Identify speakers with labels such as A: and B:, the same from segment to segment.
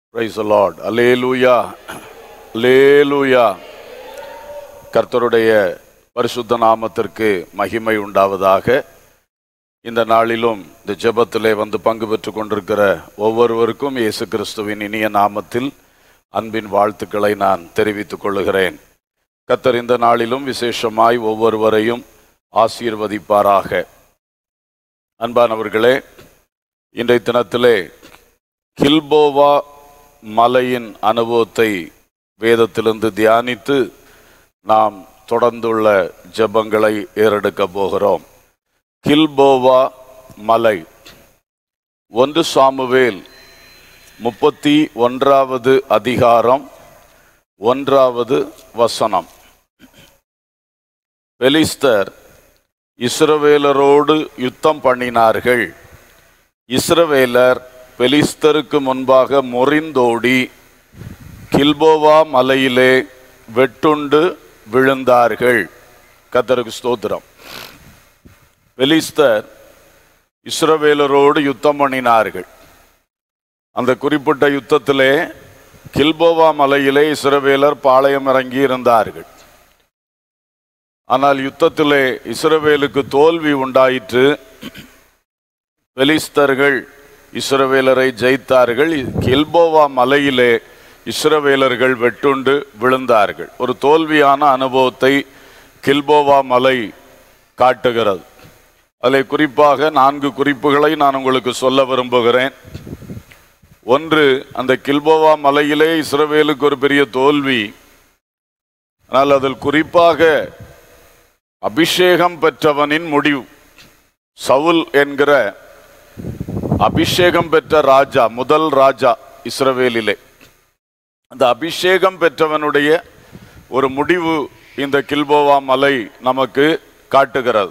A: Praise the Lord. அல்லேலூயா அல்லேலூயா கர்த்தருடைய பரிசுத்த நாமத்திற்கு மகிமை உண்டாவதாக இந்த நாளிலும் இந்த ஜெபத்திலே வந்து பங்கு பெற்று கொண்டிருக்கிற ஒவ்வொருவருக்கும் இயேசு கிறிஸ்துவின் இனிய நாமத்தில் அன்பின் வாழ்த்துக்களை நான் தெரிவித்துக் கொள்ளுகிறேன் கர்த்தர் இந்த நாளிலும் விசேஷமாய் ஒவ்வொருவரையும் ஆசீர்வதிப்பாராக அன்பானவர்களே இன்றைய தினத்திலே கில்போவா மலையின் அனுபவத்தை வேதத்திலிருந்து தியானித்து நாம் தொடர்ந்துள்ள ஜெபங்களை ஏறெடுக்க போகிறோம் கில்போவா மலை ஒன்று சாமுவேல் முப்பத்தி ஒன்றாவது அதிகாரம் ஒன்றாவது வசனம் பெலிஸ்தர் இஸ்ரவேலரோடு யுத்தம் பண்ணினார்கள் இஸ்ரவேலர் பெலிஸ்தருக்கு முன்பாக முறிந்தோடி கில்போவா மலையிலே வெட்டுண்டு விழுந்தார்கள் கத்தருக்கு ஸ்தோத்திரம் பெலிஸ்தர் இஸ்ரவேலரோடு யுத்தம் பண்ணினார்கள் அந்த குறிப்பிட்ட யுத்தத்திலே கில்போவா மலையிலே இஸ்ரவேலர் பாளையம் இறங்கி இருந்தார்கள் ஆனால் யுத்தத்திலே இஸ்ரவேலுக்கு தோல்வி உண்டாயிற்று பெலிஸ்தர்கள் இஸ்ரவேலரை ஜெயித்தார்கள் கில்போவா மலையிலே இஸ்ரவேலர்கள் வெட்டுண்டு விழுந்தார்கள் ஒரு தோல்வியான அனுபவத்தை கில்போவா மலை காட்டுகிறது அதில் குறிப்பாக நான்கு குறிப்புகளை நான் உங்களுக்கு சொல்ல விரும்புகிறேன் ஒன்று அந்த கில்போவா மலையிலே இஸ்ரவேலுக்கு ஒரு பெரிய தோல்வி ஆனால் அதில் குறிப்பாக அபிஷேகம் பெற்றவனின் முடிவு சவுல் என்கிற அபிஷேகம் பெற்ற ராஜா முதல் ராஜா இஸ்ரவேலிலே அந்த அபிஷேகம் பெற்றவனுடைய ஒரு முடிவு இந்த கில்போவா மலை நமக்கு காட்டுகிறது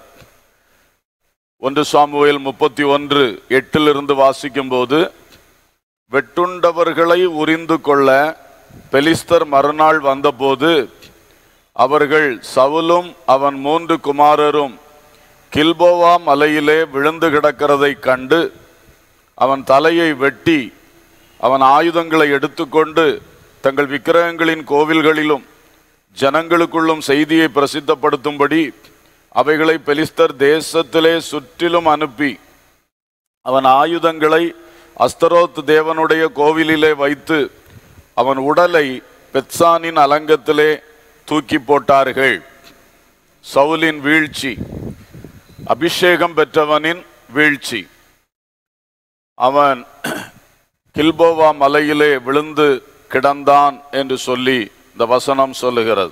A: ஒன்று சாமுவேல் முப்பத்தி ஒன்று எட்டிலிருந்து வாசிக்கும் போது வெட்டுண்டவர்களை உரிந்து கொள்ள பெலிஸ்தர் மறுநாள் வந்தபோது அவர்கள் சவுலும் அவன் மூன்று குமாரரும் கில்போவா மலையிலே விழுந்து கிடக்கிறதை கண்டு அவன் தலையை வெட்டி அவன் ஆயுதங்களை எடுத்துக்கொண்டு தங்கள் விக்கிரகங்களின் கோவில்களிலும் ஜனங்களுக்குள்ளும் செய்தியை பிரசித்தப்படுத்தும்படி அவைகளை பெலிஸ்தர் தேசத்திலே சுற்றிலும் அனுப்பி அவன் ஆயுதங்களை அஸ்தரோத் தேவனுடைய கோவிலிலே வைத்து அவன் உடலை பெத்சானின் அலங்கத்திலே தூக்கி போட்டார்கள் சவுலின் வீழ்ச்சி அபிஷேகம் பெற்றவனின் வீழ்ச்சி அவன் கில்போவா மலையிலே விழுந்து கிடந்தான் என்று சொல்லி இந்த வசனம் சொல்லுகிறது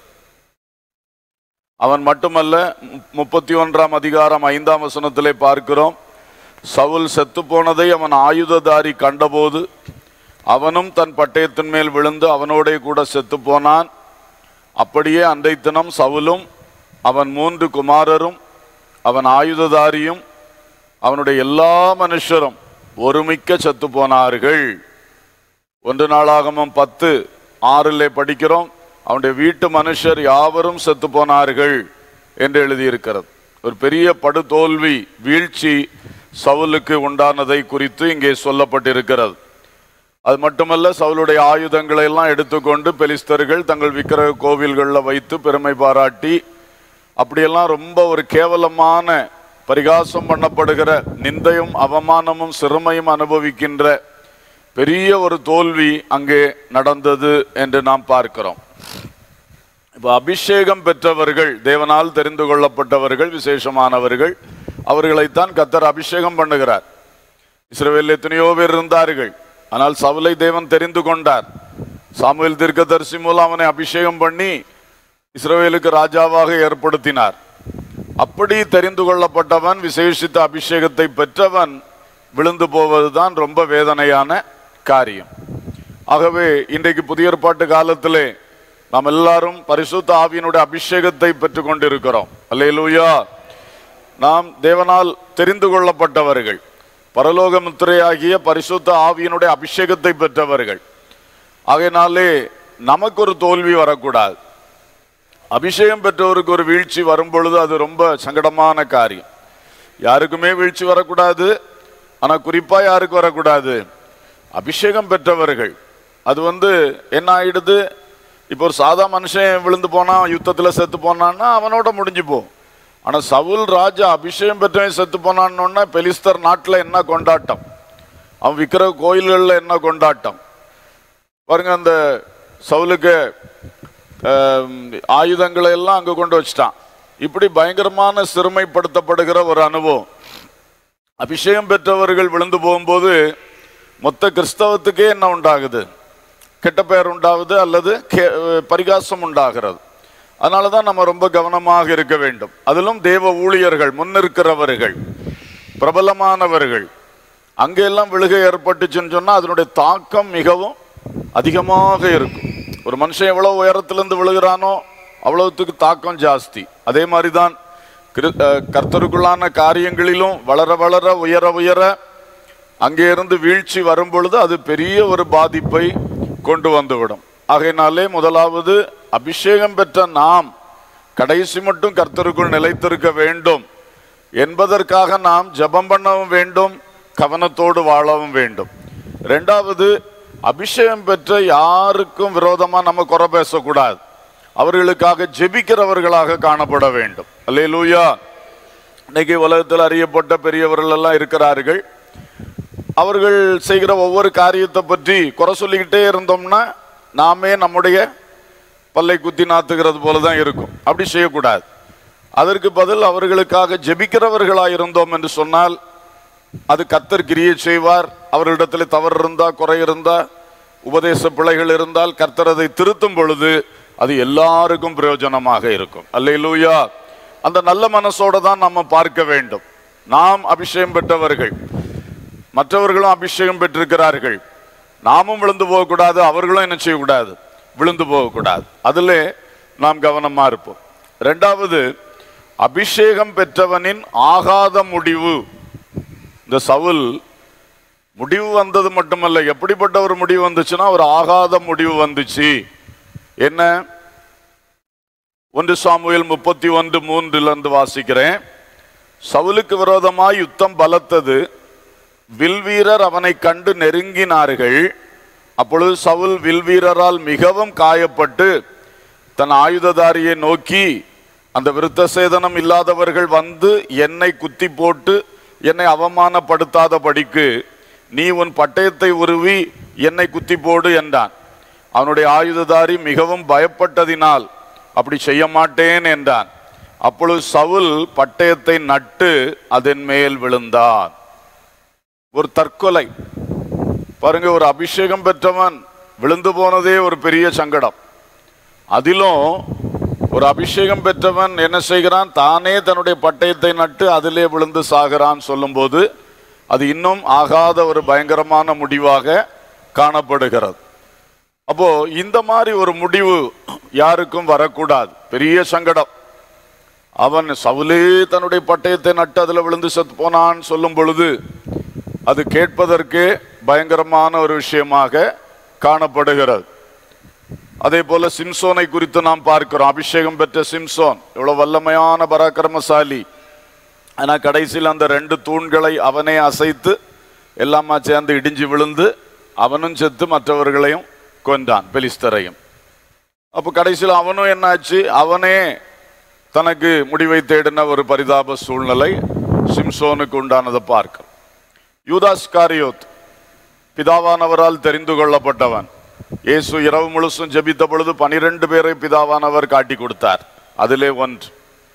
A: அவன் மட்டுமல்ல முப்பத்தி ஒன்றாம் அதிகாரம் ஐந்தாம் வசனத்திலே பார்க்கிறோம் சவுல் செத்து போனதை அவன் ஆயுததாரி கண்டபோது அவனும் தன் பட்டயத்தின் மேல் விழுந்து அவனோடே கூட செத்து போனான் அப்படியே அன்றை தினம் சவுலும் அவன் மூன்று குமாரரும் அவன் ஆயுததாரியும் அவனுடைய எல்லா மனுஷரும் ஒருமிக்க செத்து போனார்கள் ஒன்று நாளாகமம் பத்து ஆறிலே படிக்கிறோம் அவனுடைய வீட்டு மனுஷர் யாவரும் செத்து போனார்கள் என்று எழுதியிருக்கிறது ஒரு பெரிய படுதோல்வி வீழ்ச்சி சவுலுக்கு உண்டானதை குறித்து இங்கே சொல்லப்பட்டிருக்கிறது அது மட்டுமல்ல சவுலுடைய ஆயுதங்களை எல்லாம் எடுத்துக்கொண்டு பெலிஸ்தர்கள் தங்கள் விக்கிரக கோவில்களில் வைத்து பெருமை பாராட்டி அப்படியெல்லாம் ரொம்ப ஒரு கேவலமான பரிகாசம் பண்ணப்படுகிற நிந்தையும் அவமானமும் சிறுமையும் அனுபவிக்கின்ற பெரிய ஒரு தோல்வி அங்கே நடந்தது என்று நாம் பார்க்கிறோம் இப்போ அபிஷேகம் பெற்றவர்கள் தேவனால் தெரிந்து கொள்ளப்பட்டவர்கள் விசேஷமானவர்கள் அவர்களைத்தான் கத்தர் அபிஷேகம் பண்ணுகிறார் இஸ்ரவேல் எத்தனையோ பேர் இருந்தார்கள் ஆனால் சவுலை தேவன் தெரிந்து கொண்டார் சாமுவேல் தீர்க்கதரிசி மூலம் அவனை அபிஷேகம் பண்ணி இஸ்ரவேலுக்கு ராஜாவாக ஏற்படுத்தினார் அப்படி தெரிந்து கொள்ளப்பட்டவன் விசேஷித்த அபிஷேகத்தை பெற்றவன் விழுந்து போவதுதான் ரொம்ப வேதனையான காரியம் ஆகவே இன்றைக்கு புதிய ஏற்பாட்டு காலத்திலே நாம் எல்லாரும் பரிசுத்த ஆவியினுடைய அபிஷேகத்தை பெற்றுக் கொண்டிருக்கிறோம் அல்லேலூயா நாம் தேவனால் தெரிந்து கொள்ளப்பட்டவர்கள் பரலோக முத்திரையாகிய பரிசுத்த ஆவியினுடைய அபிஷேகத்தை பெற்றவர்கள் ஆகையினாலே நமக்கு ஒரு தோல்வி வரக்கூடாது அபிஷேகம் பெற்றவருக்கு ஒரு வீழ்ச்சி வரும் பொழுது அது ரொம்ப சங்கடமான காரியம் யாருக்குமே வீழ்ச்சி வரக்கூடாது ஆனா குறிப்பா யாருக்கு வரக்கூடாது அபிஷேகம் பெற்றவர்கள் அது வந்து என்ன ஆயிடுது இப்போ ஒரு சாதா மனுஷன் விழுந்து போனான் யுத்தத்தில் செத்து போனான்னா அவனோட முடிஞ்சு போகும் ஆனால் சவுல் ராஜா அபிஷேகம் பெற்றவன் செத்து போனான்னொன்னா பெலிஸ்தர் நாட்டில் என்ன கொண்டாட்டம் அவன் விக்கிர கோயில்களில் என்ன கொண்டாட்டம் பாருங்க அந்த சவுலுக்கு ஆம், ஆயுதங்களை எல்லாம் அங்கே கொண்டு வச்சிட்டான் இப்படி பயங்கரமான சிறுமைப்படுத்தப்படுகிற ஒரு அனுபவம் அபிஷேகம் பெற்றவர்கள் விழுந்து போகும்போது மொத்த கிறிஸ்தவத்துக்கே என்ன உண்டாகுது கெட்ட பெயர் உண்டாகுது அல்லது கே- பரிகாசம் உண்டாகிறது அதனால தான் நம்ம ரொம்ப கவனமாக இருக்க வேண்டும் அதிலும் தேவ ஊழியர்கள் முன்னிருக்கிறவர்கள் பிரபலமானவர்கள் அங்கெல்லாம் விழுகை ஏற்பட்டுச்சுன்னு சொன்னால் அதனுடைய தாக்கம் மிகவும் அதிகமாக இருக்கும் ஒரு மனுஷன் எவ்வளவு உயரத்திலிருந்து விழுகிறானோ அவ்வளவுத்துக்கு தாக்கம் ஜாஸ்தி அதே மாதிரி தான் கிரு- அஹ் கர்த்தருக்குள்ளான காரியங்களிலும் வளர வளர உயர உயர அங்கே இருந்து வீழ்ச்சி வரும் பொழுது அது பெரிய ஒரு பாதிப்பை கொண்டு வந்துவிடும் ஆகையினாலே முதலாவது அபிஷேகம் பெற்ற நாம் கடைசி மட்டும் கர்த்தருக்குள் நிலைத்திருக்க வேண்டும் என்பதற்காக நாம் ஜெபம் பண்ணவும் வேண்டும் கவனத்தோடு வாழவும் வேண்டும் ரெண்டாவது அபிஷேகம் பெற்ற யாருக்கும் விரோதமா நம்ம குறை பேசக்கூடாது அவர்களுக்காக ஜெபிக்கிறவர்களாக காணப்பட வேண்டும் அல்லேலூயா இன்னைக்கு உலகத்தில் அறியப்பட்ட பெரியவர்கள் எல்லாம் இருக்கிறார்கள் அவர்கள் செய்கிற ஒவ்வொரு காரியத்தை பற்றி குறை சொல்லிக்கிட்டே இருந்தோம்னா நாமே நம்முடைய பல்லை குத்தி நாத்துகிறது போல தான் இருக்கும் அப்படி செய்யக்கூடாது அதற்கு பதில் அவர்களுக்காக ஜெபிக்கிறவர்களாக இருந்தோம் என்று சொன்னால் அது கத்தர் கிரியை செய்வார் அவர்களிடத்தில் தவறு இருந்தா குறை இருந்தா உபதேச பிழைகள் இருந்தால் கர்த்தர் அதை திருத்தும் பொழுது அது எல்லாருக்கும் பிரயோஜனமாக இருக்கும் அல்லேலூயா அந்த நல்ல மனசோட தான் நம்ம பார்க்க வேண்டும் நாம் அபிஷேகம் பெற்றவர்கள் மற்றவர்களும் அபிஷேகம் பெற்றிருக்கிறார்கள் நாமும் விழுந்து போகக்கூடாது அவர்களும் என்ன செய்யக்கூடாது விழுந்து போகக்கூடாது அதில் நாம் கவனமா இருப்போம் ரெண்டாவது அபிஷேகம் பெற்றவனின் ஆகாத முடிவு இந்த சவுல் முடிவு வந்தது மட்டுமல்ல எப்படிப்பட்ட ஒரு முடிவு வந்துச்சுன்னா ஒரு ஆகாத முடிவு வந்துச்சு என்ன ஒன்று சாமுவேல் முப்பத்தி ஒன்று மூன்றுல இருந்து வாசிக்கிறேன் சவுலுக்கு விரோதமாய் யுத்தம் பலத்தது வில்வீரர் அவனை கண்டு நெருங்கினார்கள் அப்பொழுது சவுல் வில்வீரரால் மிகவும் காயப்பட்டு தன் ஆயுததாரியை நோக்கி அந்த விருத்த சேதனம் இல்லாதவர்கள் வந்து என்னை குத்தி போட்டு என்னை அவமானப்படுத்தாத படிக்கு நீ உன் பட்டயத்தை உருவி என்னை குத்தி போடு என்றான் அவனுடைய ஆயுததாரி மிகவும் பயப்பட்டதினால் அப்படி செய்ய மாட்டேன் என்றான் அப்பொழுது சவுல் பட்டயத்தை நட்டு அதன் மேல் விழுந்தான் ஒரு தற்கொலை பாருங்க ஒரு அபிஷேகம் பெற்றவன் விழுந்து போனதே ஒரு பெரிய சங்கடம் அதிலும் ஒரு அபிஷேகம் பெற்றவன் என்ன செய்கிறான் தானே தன்னுடைய பட்டயத்தை நட்டு அதிலே விழுந்து சாகிறான் சொல்லும்போது அது இன்னும் ஆகாத ஒரு பயங்கரமான முடிவாக காணப்படுகிறது அப்போ இந்த மாதிரி ஒரு முடிவு யாருக்கும் வரக்கூடாது பெரிய சங்கடம் அவன் சவுலே தன்னுடைய பட்டயத்தை நட்டு அதுல விழுந்து செத்து போனான்னு சொல்லும் பொழுது அது கேட்பதற்கு பயங்கரமான ஒரு விஷயமாக காணப்படுகிறது அதே போல சிம்சோனை குறித்து நாம் பார்க்கிறோம் அபிஷேகம் பெற்ற சிம்சோன் எவ்வளவு வல்லமையான பராக்கிரமசாலி ஆனா கடைசியில் அந்த ரெண்டு தூண்களை அவனே அசைத்து எல்லாமா சேர்ந்து இடிஞ்சு விழுந்து அவனும் செத்து மற்றவர்களையும் கொன்றான் பெலிஸ்தரையும் அப்போ கடைசியில் அவனும் என்னாச்சு அவனே தனக்கு முடிவை தேடின ஒரு பரிதாப சூழ்நிலை சிம்சோனுக்கு உண்டானதை பார்க்கிறோம் யூதாஸ் காரியோத் பிதாவானவரால் தெரிந்து கொள்ளப்பட்டவன் இயேசு இரவு முழுசும் ஜெபித்த பொழுது பனிரெண்டு பேரை பிதாவானவர் காட்டி கொடுத்தார் அதிலே ஒன்று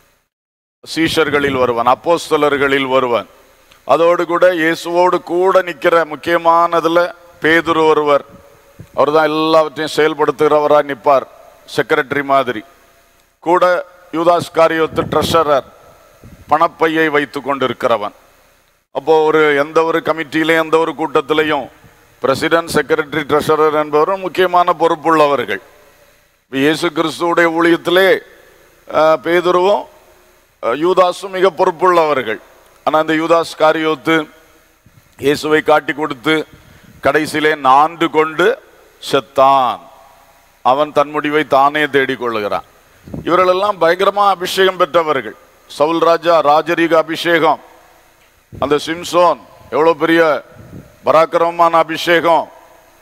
A: சீஷர்களில் ஒருவன் அப்போஸ்தலர்களில் ஒருவன் அதோடு கூட இயேசுவோடு கூட நிக்கிற முக்கியமானதுல பேதுரு ஒருவர் அவர் தான் எல்லாவற்றையும் செயல்படுத்துகிறவராக நிற்பார் செக்ரட்டரி மாதிரி கூட யூதாஸ் காரியோத்து ட்ரெஷரர் பணப்பையை வைத்து கொண்டிருக்கிறவன் அப்போ ஒரு எந்த ஒரு கமிட்டியிலையும் எந்த ஒரு கூட்டத்திலையும் பிரசிடென்ட் செக்ரட்டரி ட்ரெஷரர் என்பவரும் முக்கியமான பொறுப்புள்ளவர்கள் இப்ப இயேசு கிறிஸ்துவுடைய ஊழியத்திலே அஹ், பேதுருவும் அஹ், யூதாசும் மிக பொறுப்புள்ளவர்கள் ஆனால் அந்த யூதாஸ் காரியோத்து இயேசுவை காட்டி கொடுத்து கடைசியிலே நான்கு கொண்டு செத்தான் அவன் தன் முடிவை தானே தேடிக்கொள்ளுகிறான் இவர்களெல்லாம் பயங்கரமா அபிஷேகம் பெற்றவர்கள் சவுல் ராஜா ராஜரீக அபிஷேகம் அந்த சிம்சோன் எவ்வளவு பெரிய பராக்கிரமமான அபிஷேகம்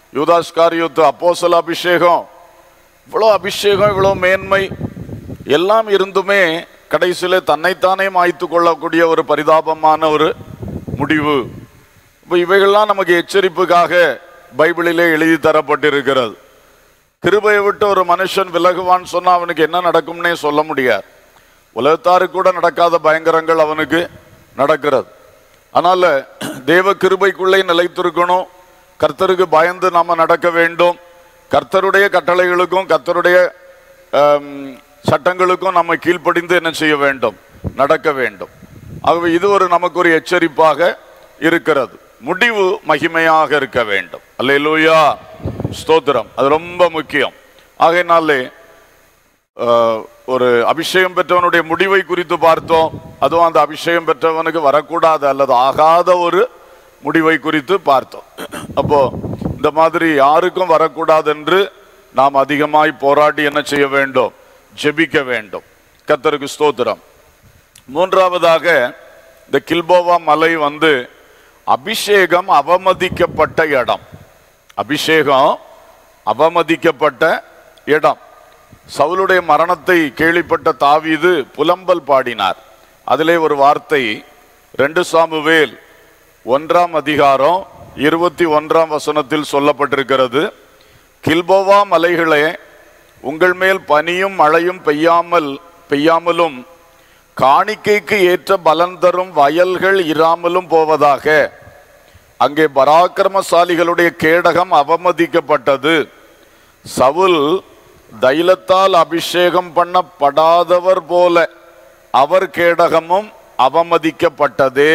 A: யூதாஸ் காரியத்து அப்போஸ்தல அபிஷேகம் இவ்வளோ அபிஷேகம் இவ்வளோ மேன்மை எல்லாம் இருந்துமே கடைசியில் தன்னைத்தானே மாய்த்து கொள்ளக்கூடிய ஒரு பரிதாபமான ஒரு முடிவு இப்போ இவைகள்லாம் நமக்கு எச்சரிப்புக்காக பைபிளிலே எழுதி தரப்பட்டிருக்கிறது கிருபையை விட்டு ஒரு மனுஷன் விலகுவான்னு சொன்னா அவனுக்கு என்ன நடக்கும்னே சொல்ல முடியாது உலகத்தாருக்கு கூட நடக்காத பயங்கரங்கள் அவனுக்கு நடக்கிறது அதனால தேவ கிருபைக்குள்ளே நிலைத்திருக்கணும் கர்த்தருக்கு பயந்து நாம நடக்க வேண்டும் கர்த்தருடைய கட்டளைகளுக்கும் கர்த்தருடைய ஆம், சட்டங்களுக்கும் நம்ம கீழ்ப்படிந்து என்ன செய்ய வேண்டும் நடக்க வேண்டும் ஆகவே இது ஒரு நமக்கு ஒரு எச்சரிப்பாக இருக்கிறது முடிவு மகிமையாக இருக்க வேண்டும் அல்லேலூயா ஸ்தோத்திரம் அது ரொம்ப முக்கியம் ஆகையினாலே ஆஹ், ஒரு அபிஷேகம் பெற்றவனுடைய முடிவை குறித்து பார்த்தோம் அதுவும் அந்த அபிஷேகம் பெற்றவனுக்கு வரக்கூடாது அல்லது ஆகாத ஒரு முடிவை குறித்து பார்த்தோம் அப்போ இந்த மாதிரி யாருக்கும் வரக்கூடாது என்று நாம் அதிகமாய் போராடி என்ன செய்ய வேண்டும் ஜெபிக்க வேண்டும் கர்த்தருக்கு ஸ்தோத்திரம் மூன்றாவதாக இந்த கில்போவா மலை வந்து அபிஷேகம் அவமதிக்கப்பட்ட இடம் அபிஷேகம் அவமதிக்கப்பட்ட இடம் சவுலுடைய மரணத்தை கேள்விப்பட்ட தாவீது புலம்பல் பாடினார் அதிலே ஒரு வார்த்தை ரெண்டு சாமுவேல் ஒன்றாம் அதிகாரம் இருபத்தி ஒன்றாம் வசனத்தில் சொல்லப்பட்டிருக்கிறது கில்போவா மலைகளே உங்கள் மேல் பனியும் மழையும் பெய்யாமல் பெய்யாமலும் காணிக்கைக்கு ஏற்ற பலன் தரும் வயல்கள் இராமலும் போவதாக அங்கே பராக்கிரமசாலிகளுடைய கேடகம் அவமதிக்கப்பட்டது சவுல் தைலத்தால் அபிஷேகம் பண்ணப்படாதவர் போல அவர் கேடகமும் அவமதிக்கப்பட்டதே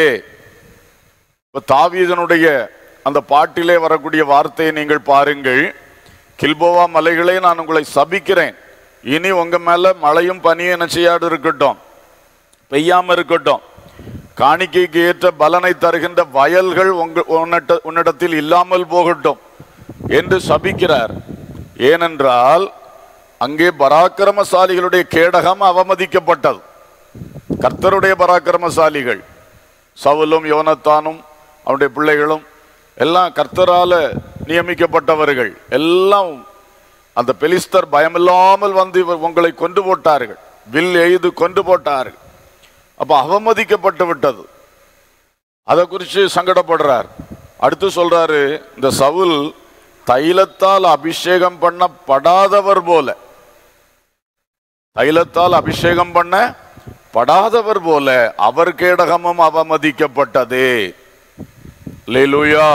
A: இப்ப தாவீதனுடைய அந்த பாட்டிலே வரக்கூடிய வார்த்தையை நீங்கள் பாருங்கள் கில்போவா மலைகளே நான் உங்களை சபிக்கிறேன் இனி உங்க மேல மழையும் பனியும் என்ன செய்யாது இருக்கட்டும் பெய்யாம இருக்கட்டும் காணிக்கைக்கு ஏற்ற பலனை தருகின்ற வயல்கள் உங்க உன்னிட்ட- உன்னிடத்தில் இல்லாமல் போகட்டும் என்று சபிக்கிறார் ஏனென்றால் அங்கே பராக்கிரமசாலிகளுடைய கேடகம் அவமதிக்கப்பட்டது கர்த்தருடைய பராக்கிரமசாலிகள் சவுலும் யோனத்தானும் அவனுடைய பிள்ளைகளும் எல்லாம் கர்த்தரால நியமிக்கப்பட்டவர்கள் எல்லாம் அந்த பெலிஸ்தர் பயமில்லாமல் வந்து இவர் உங்களை கொண்டு போட்டார்கள் வில் எய்து கொண்டு போட்டார்கள் அப்ப அவமதிக்கப்பட்டு விட்டது அதை குறித்து சங்கடப்படுறார் அடுத்து சொல்றாரு இந்த சவுல் தைலத்தால் அபிஷேகம் பண்ணப்படாதவர் போல தைலத்தால் அபிஷேகம் பண்ண படாதவர் போல அவர் கேடகமும் அவமதிக்கப்பட்டதே லேலூயா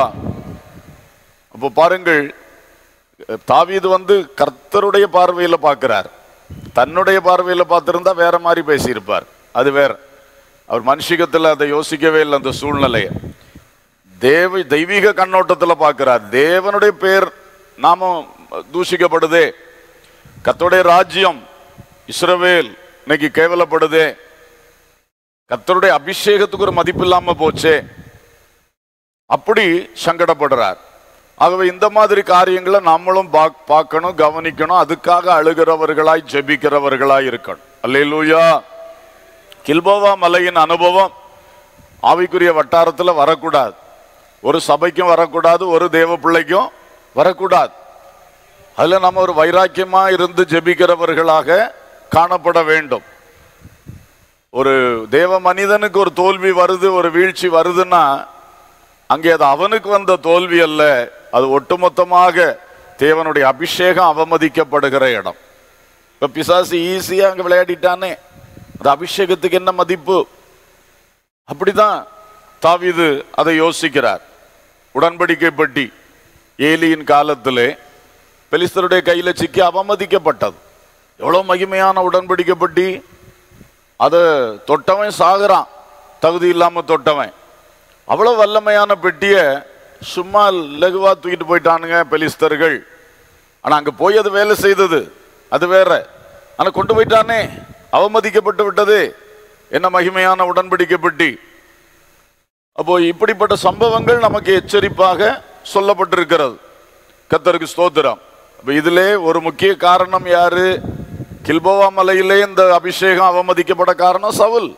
A: அப்போ பாருங்கள் தாவீது வந்து கர்த்தருடைய பார்வையில பார்க்கிறார் தன்னுடைய பார்வையில பார்த்திருந்தா வேற மாதிரி பேசியிருப்பார் அது வேற அவர் மனுஷிகத்துல அதை யோசிக்கவே இல்லை அந்த சூழ்நிலையை தேவ தெய்வீக கண்ணோட்டத்துல பார்க்கிறார் தேவனுடைய பேர் நாமும் தூஷிக்கப்படுதே கர்த்தருடைய ராஜ்யம் இஸ்ரவேல் இன்னைக்கு கேவலப்படுதே கர்த்தருடைய அபிஷேகத்துக்கு ஒரு மதிப்பு இல்லாம போச்சே அப்படி சங்கடப்படுறார் ஆகவே இந்த மாதிரி காரியங்களை நம்மளும் பாக்- பார்க்கணும் கவனிக்கணும் அதுக்காக அழுகிறவர்களாய் ஜெபிக்கிறவர்களாய் இருக்கணும் அல்லேலூயா கில்போவா மலையின் அனுபவம் ஆவிக்குரிய வட்டாரத்துல வரக்கூடாது ஒரு சபைக்கும் வரக்கூடாது ஒரு தேவ பிள்ளைக்கும் வரக்கூடாது அதுல நம்ம ஒரு வைராக்கியமா இருந்து ஜெபிக்கிறவர்களாக காணப்பட வேண்டும் ஒரு தேவ மனிதனுக்கு ஒரு தோல்வி வருது ஒரு வீழ்ச்சி வருதுன்னா அங்கே அது அவனுக்கு வந்த தோல்வி அல்ல அது ஒட்டுமொத்தமாக தேவனுடைய அபிஷேகம் அவமதிக்கப்படுகிற இடம் இப்ப பிசாசு ஈஸியா அங்க விளையாடிட்டானே அந்த அபிஷேகத்துக்கு என்ன மதிப்பு அப்படிதான் தாவீது அதை யோசிக்கிறார் உடன்படிக்கை பட்டி ஏலியின் காலத்திலே பெலிஸ்தருடைய கையில சிக்கி அவமதிக்கப்பட்டது எவ்வளவு மகிமையான உடன்படிக்கை பட்டி அதை தொட்டவன் சாகுறான் தகுதி இல்லாம தொட்டவன் அவ்வளவு வல்லமையான பெட்டியை சும்மா லகுவா தூக்கிட்டு போயிட்டானுங்க பெலிஸ்தர்கள் ஆனா அங்க போய் அது வேலை செய்தது அது வேற ஆனா கொண்டு போயிட்டானே அவமதிக்கப்பட்டு விட்டது என்ன மகிமையான உடன்படிக்கை பெட்டி அப்போ இப்படிப்பட்ட சம்பவங்கள் நமக்கு எச்சரிப்பாக சொல்லப்பட்டிருக்கிறது கத்தருக்கு ஸ்தோத்திரம் அப்ப இதிலே ஒரு முக்கிய காரணம் யாரு கில்போவா மலையிலே இந்த அபிஷேகம் அவமதிக்கப்பட காரணம் சவுல்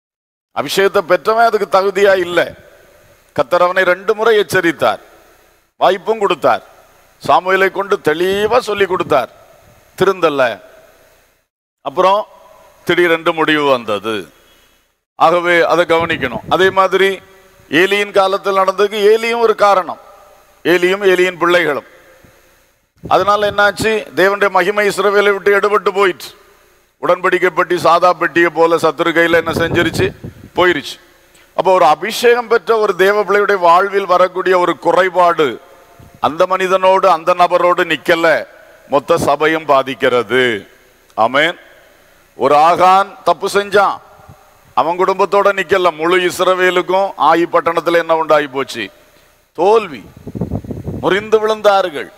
A: அபிஷேகத்தை பெற்றவன் அதுக்கு தகுதியா இல்லை கத்தர் அவனை ரெண்டு முறை எச்சரித்தார் வாய்ப்பும் கொடுத்தார் சாமுவேலை கொண்டு தெளிவா சொல்லி கொடுத்தார் திருந்தல்ல அப்புறம் திடீரென்று முடிவு வந்தது ஆகவே அதை கவனிக்கணும் அதே மாதிரி ஏலியின் காலத்தில் நடந்ததுக்கு ஏலியும் ஒரு காரணம் ஏலியும் ஏலியின் பிள்ளைகளும் அதனால என்னாச்சு தேவனுடைய மகிமை இஸ்ரவேலை விட்டு எடுபட்டு போயிடுச்சு உடன்படிக்கை பெட்டி சாதா பெட்டியை போல சத்துரு கையில் என்ன செஞ்சிருச்சு போயிருச்சு அப்போ ஒரு அபிஷேகம் பெற்ற ஒரு தேவ பிள்ளையுடைய வாழ்வில் வரக்கூடிய ஒரு குறைபாடு அந்த மனிதனோடு அந்த நபரோடு நிக்கல மொத்த சபையும் பாதிக்கிறது ஆமென் ஒரு ஆகான் தப்பு செஞ்சான் அவன் குடும்பத்தோட நிக்கல முழு இஸ்ரவேலுக்கும் ஆயி பட்டணத்துல என்ன உண்டாகி போச்சு தோல்வி முறிந்து விழுந்தார்கள்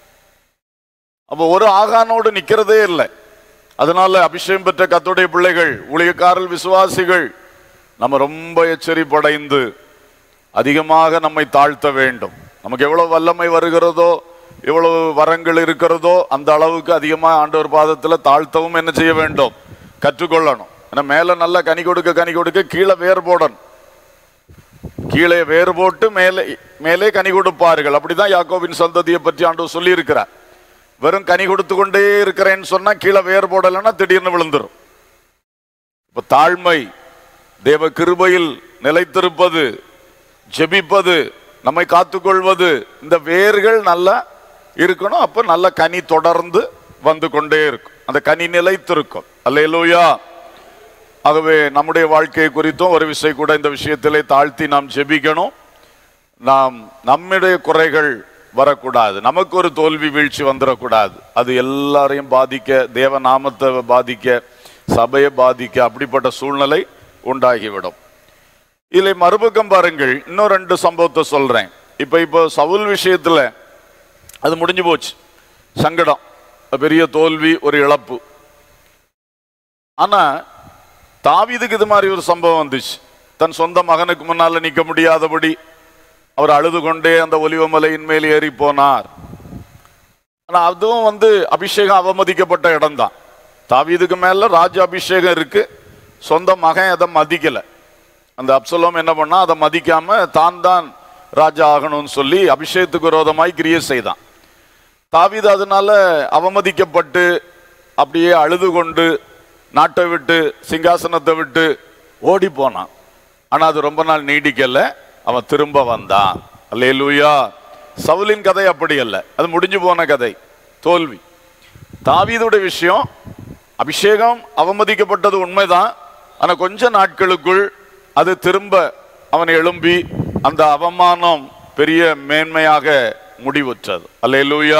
A: அப்போ ஒரு ஆகானோடு நிக்கிறதே இல்லை அதனால அபிஷேகம் பெற்ற கத்துடைய பிள்ளைகள் ஊழியக்காரல் விசுவாசிகள் நம்ம ரொம்ப எச்சரிப்படைந்து அதிகமாக நம்மை தாழ்த்த வேண்டும் நமக்கு எவ்வளவு வல்லமை வருகிறதோ எவ்வளவு வரங்கள் இருக்கிறதோ அந்த அளவுக்கு அதிகமாக ஆண்டவர் பாதத்தில் தாழ்த்தவும் என்ன செய்ய வேண்டும் கற்றுக்கொள்ளணும் ஏன்னா மேலே நல்லா கனி கொடுக்க கனி கொடுக்க கீழே வேர் போடணும் கீழே வேர் போட்டு மேலே மேலே கனி கொடுப்பார்கள் அப்படிதான் யாக்கோபின் சந்ததியை பற்றி ஆண்டவர் சொல்லி இருக்கிறார் வெறும் கனி கொடுத்து கொண்டே இருக்கிறேன்னு சொன்னா கீழே வேர் போடலைன்னா திடீர்னு விழுந்துரும் இப்ப தாழ்மை தேவ கிருபையில் நிலைத்திருப்பது ஜெபிப்பது நம்மை காத்துக்கொள்வது இந்த வேர்கள் நல்லா இருக்கணும் அப்ப நல்ல கனி தொடர்ந்து வந்து கொண்டே இருக்கும் அந்த கனி நிலைத்திருக்கும் அல்லேலூயா ஆகவே நம்முடைய வாழ்க்கை குறித்தும் ஒரு விஷயம் கூட இந்த விஷயத்திலே தாழ்த்தி நாம் ஜெபிக்கணும் நாம் நம்முடைய குறைகள் வரக்கூடாது நமக்கு ஒரு தோல்வி வீழ்ச்சி வந்துடக்கூடாது அது எல்லாரையும் பாதிக்க தேவ நாமத்தை பாதிக்க சபையை பாதிக்க அப்படிப்பட்ட சூழ்நிலை உண்டாகிவிடும் இதில் மறுபக்கம் பாருங்கள் இன்னும் ரெண்டு சம்பவத்தை சொல்றேன் இப்ப இப்போ சவுல் விஷயத்துல அது முடிஞ்சு போச்சு சங்கடம் பெரிய தோல்வி ஒரு இழப்பு ஆனா தாவீதுக்கு இது மாதிரி ஒரு சம்பவம் வந்துச்சு தன் சொந்த மகனுக்கு முன்னால நிக்க முடியாதபடி அவர் அழுது கொண்டே அந்த ஒலிவமலையின் மேல் ஏறி போனார் ஆனா அதுவும் வந்து அபிஷேகம் அவமதிக்கப்பட்ட இடம்தான் தாவீதுக்கு மேல ராஜ அபிஷேகம் இருக்கு சொந்த மகன் அதை மதிக்கல அந்த அப்சலோம் என்ன பண்ணா அதை மதிக்காம தான் தான் ராஜா ஆகணும்னு சொல்லி அபிஷேகத்துக்கு விரோதமாய் கிரியை செய்தான் தாவீது அதனால அவமதிக்கப்பட்டு அப்படியே அழுது கொண்டு நாட்டை விட்டு சிங்காசனத்தை விட்டு ஓடி போனான் ஆனா அது ரொம்ப நாள் நீடிக்கல அவன் திரும்ப வந்தான் அல்லேலூயா சவுலின் கதை அப்படி அல்ல அது முடிஞ்சு போன கதை தோல்வி தாவீதுடைய விஷயம் அபிஷேகம் அவமதிக்கப்பட்டது உண்மைதான் ஆனா கொஞ்ச நாட்களுக்குள் அது திரும்ப அவன் எழும்பி அந்த அவமானம் பெரிய மேன்மையாக முடிவுற்றது அல்லேலூயா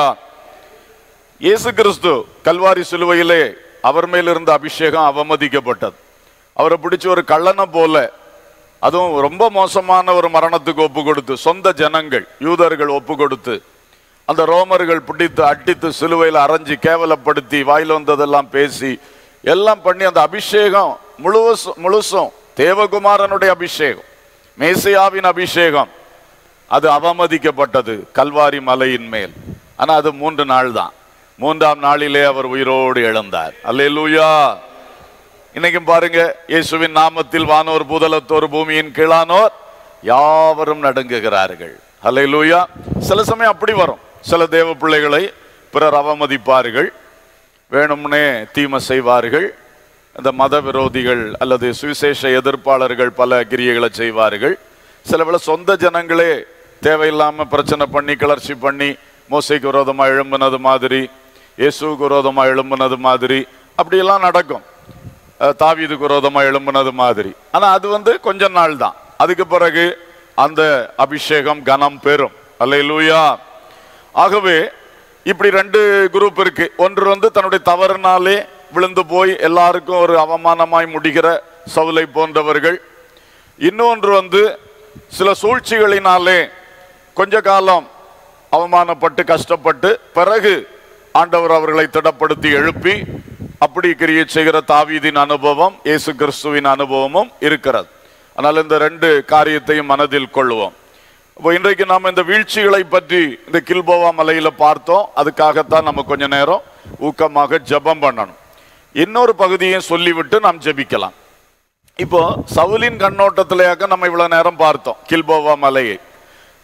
A: இயேசு கிறிஸ்து கல்வாரி சிலுவையிலே அவர் மேல் இருந்த அபிஷேகம் அவமதிக்கப்பட்டது அவரை பிடிச்ச ஒரு கள்ளனை போல அதுவும் ரொம்ப மோசமான ஒரு மரணத்துக்கு ஒப்பு கொடுத்து சொந்த ஜனங்கள் யூதர்கள் ஒப்பு கொடுத்து அந்த ரோமர்கள் பிடித்து அடித்து சிலுவையில் அரைஞ்சு கேவலப்படுத்தி வாயில் வந்ததெல்லாம் பேசி எல்லாம் பண்ணி அந்த அபிஷேகம் முழுவதும் முழுசும் தேவகுமாரனுடைய அபிஷேகம் மேசியாவின் அபிஷேகம் அது அவமதிக்கப்பட்டது கல்வாரி மலையின் மேல் ஆனா அது மூன்று நாள் தான் மூன்றாம் நாளிலே அவர் உயிரோடு எழுந்தார் அல்லேலூயா இன்னைக்கும் பாருங்க இயேசுவின் நாமத்தில் வானோர் பூதலத்தோர் பூமியின் கீழானோர் யாவரும் நடுங்குகிறார்கள் அல்லேலூயா சில சமயம் அப்படி வரும் சில தேவ பிள்ளைகளை பிறர் அவமதிப்பார்கள் வேணும்னே தீமை செய்வார்கள் இந்த மத விரோதிகள் அல்லது சுவிசேஷ எதிர்ப்பாளர்கள் பல கிரியைகளை செய்வார்கள் சில வேளை சொந்த ஜனங்களே தேவையில்லாம பிரச்சனை பண்ணி கிளர்ச்சி பண்ணி மோசைக்கு விரோதமாக எழும்புனது மாதிரி இயேசுவுக்கு விரோதமாக எழும்புனது மாதிரி அப்படியெல்லாம் நடக்கும் அஹ் தாவீதுக்கு விரோதமாக எழும்புனது மாதிரி ஆனா அது வந்து கொஞ்ச நாள் தான் அதுக்கு பிறகு அந்த அபிஷேகம் கனம் பெறும் அல்லேலூயா ஆகவே இப்படி ரெண்டு குரூப் இருக்கு ஒன்று வந்து தன்னுடைய தவறுனாலே விழுந்து போய் எல்லாருக்கும் ஒரு அவமானமாய் முடிகிற சவுலை போன்றவர்கள் இன்னொன்று வந்து சில சூழ்ச்சிகளினாலே கொஞ்ச காலம் அவமானப்பட்டு கஷ்டப்பட்டு பிறகு ஆண்டவர் அவர்களை திடப்படுத்தி எழுப்பி அப்படி கிரியை செய்கிற தாவீதின் அனுபவம் இயேசு கிறிஸ்துவின் அனுபவமும் இருக்கிறது ஆனால் இந்த ரெண்டு காரியத்தையும் மனதில் கொள்வோம் இப்போ இன்றைக்கு நாம் இந்த வீழ்ச்சிகளை பற்றி இந்த கில்போவா மலையில பார்த்தோம் அதுக்காகத்தான் நம்ம கொஞ்ச நேரம் ஊக்கமாக ஜெபம் பண்ணணும் இன்னொரு பகுதியும் சொல்லிவிட்டு நாம் ஜெபிக்கலாம் இப்போ சவுலின் கண்ணோட்டத்திலேயாக நம்ம இவ்வளவு நேரம் பார்த்தோம் கில்போவா மலையை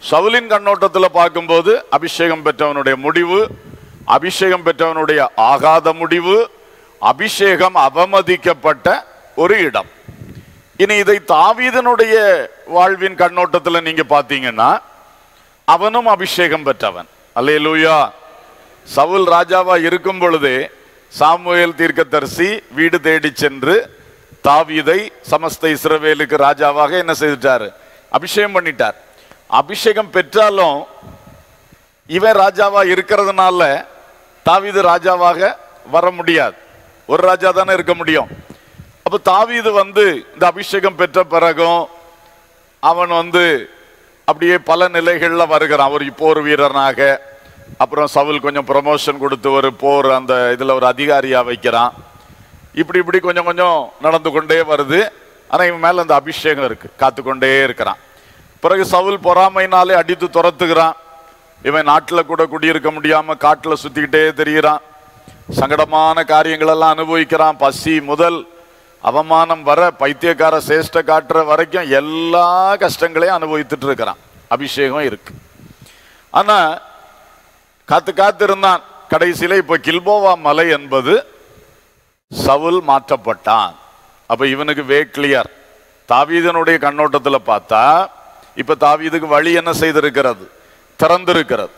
A: சவுலின் கண்ணோட்டத்தில் பார்க்கும்போது அபிஷேகம் பெற்றவனுடைய முடிவு அபிஷேகம் பெற்றவனுடைய ஆகாத முடிவு அபிஷேகம் அவமதிக்கப்பட்ட ஒரு இடம் இனி இதை தாவீதனுடைய வாழ்வின் கண்ணோட்டத்தில் நீங்க பார்த்தீங்கன்னா அவனும் அபிஷேகம் பெற்றவன் அல்லேலூயா சவுல் ராஜாவா இருக்கும் பொழுதே சாமுவேல் தீர்க்கதரிசி வீடு தேடி சென்று தாவீதை சமஸ்த இஸ்ரவேலுக்கு ராஜாவாக என்ன செய்துட்டாரு அபிஷேகம் பண்ணிட்டார் அபிஷேகம் பெற்றாலும் இவன் ராஜாவா இருக்கிறதுனால தாவீது ராஜாவாக வர முடியாது ஒரு ராஜா தானே இருக்க முடியும் அப்ப தாவீது வந்து இந்த அபிஷேகம் பெற்ற பிறகும் அவன் வந்து அப்படியே பல நிலைகள்ல வருகிறான் ஒரு போர் வீரனாக அப்புறம் சவுல் கொஞ்சம் ப்ரமோஷன் கொடுத்து ஒரு போர் அந்த இதுல ஒரு அதிகாரியா வைக்கிறான் இப்படி இப்படி கொஞ்சம் கொஞ்சம் நடந்து கொண்டே வருது ஆனா இவன் மேல அந்த அபிஷேகம் இருக்கு காத்து கொண்டே இருக்கிறான் பிறகு சவுல் பொறாமைனாலே அடித்து துரத்துகிறான் இவன் நாட்டில் கூட குடியிருக்க முடியாம காட்டுல சுத்திக்கிட்டே திரிகிறான் சங்கடமான காரியங்கள் எல்லாம் அனுபவிக்கிறான் பசி முதல் அவமானம் வர பைத்தியக்கார சேஷ்ட காட்டுற வரைக்கும் எல்லா கஷ்டங்களையும் அனுபவித்துட்டு இருக்கிறான் அபிஷேகம் இருக்கு ஆனா காத்து காத்து இருந்தான் கடைசியில இப்ப கில்போவா மலை என்பது சவுல் மாற்றப்பட்டான் அப்ப இவனுக்கு வே கிளியர் தாவீதனுடைய கண்ணோட்டத்துல பார்த்தா இப்ப தாவீதுக்கு வழி என்ன செய்திருக்கிறது திறந்திருக்கிறது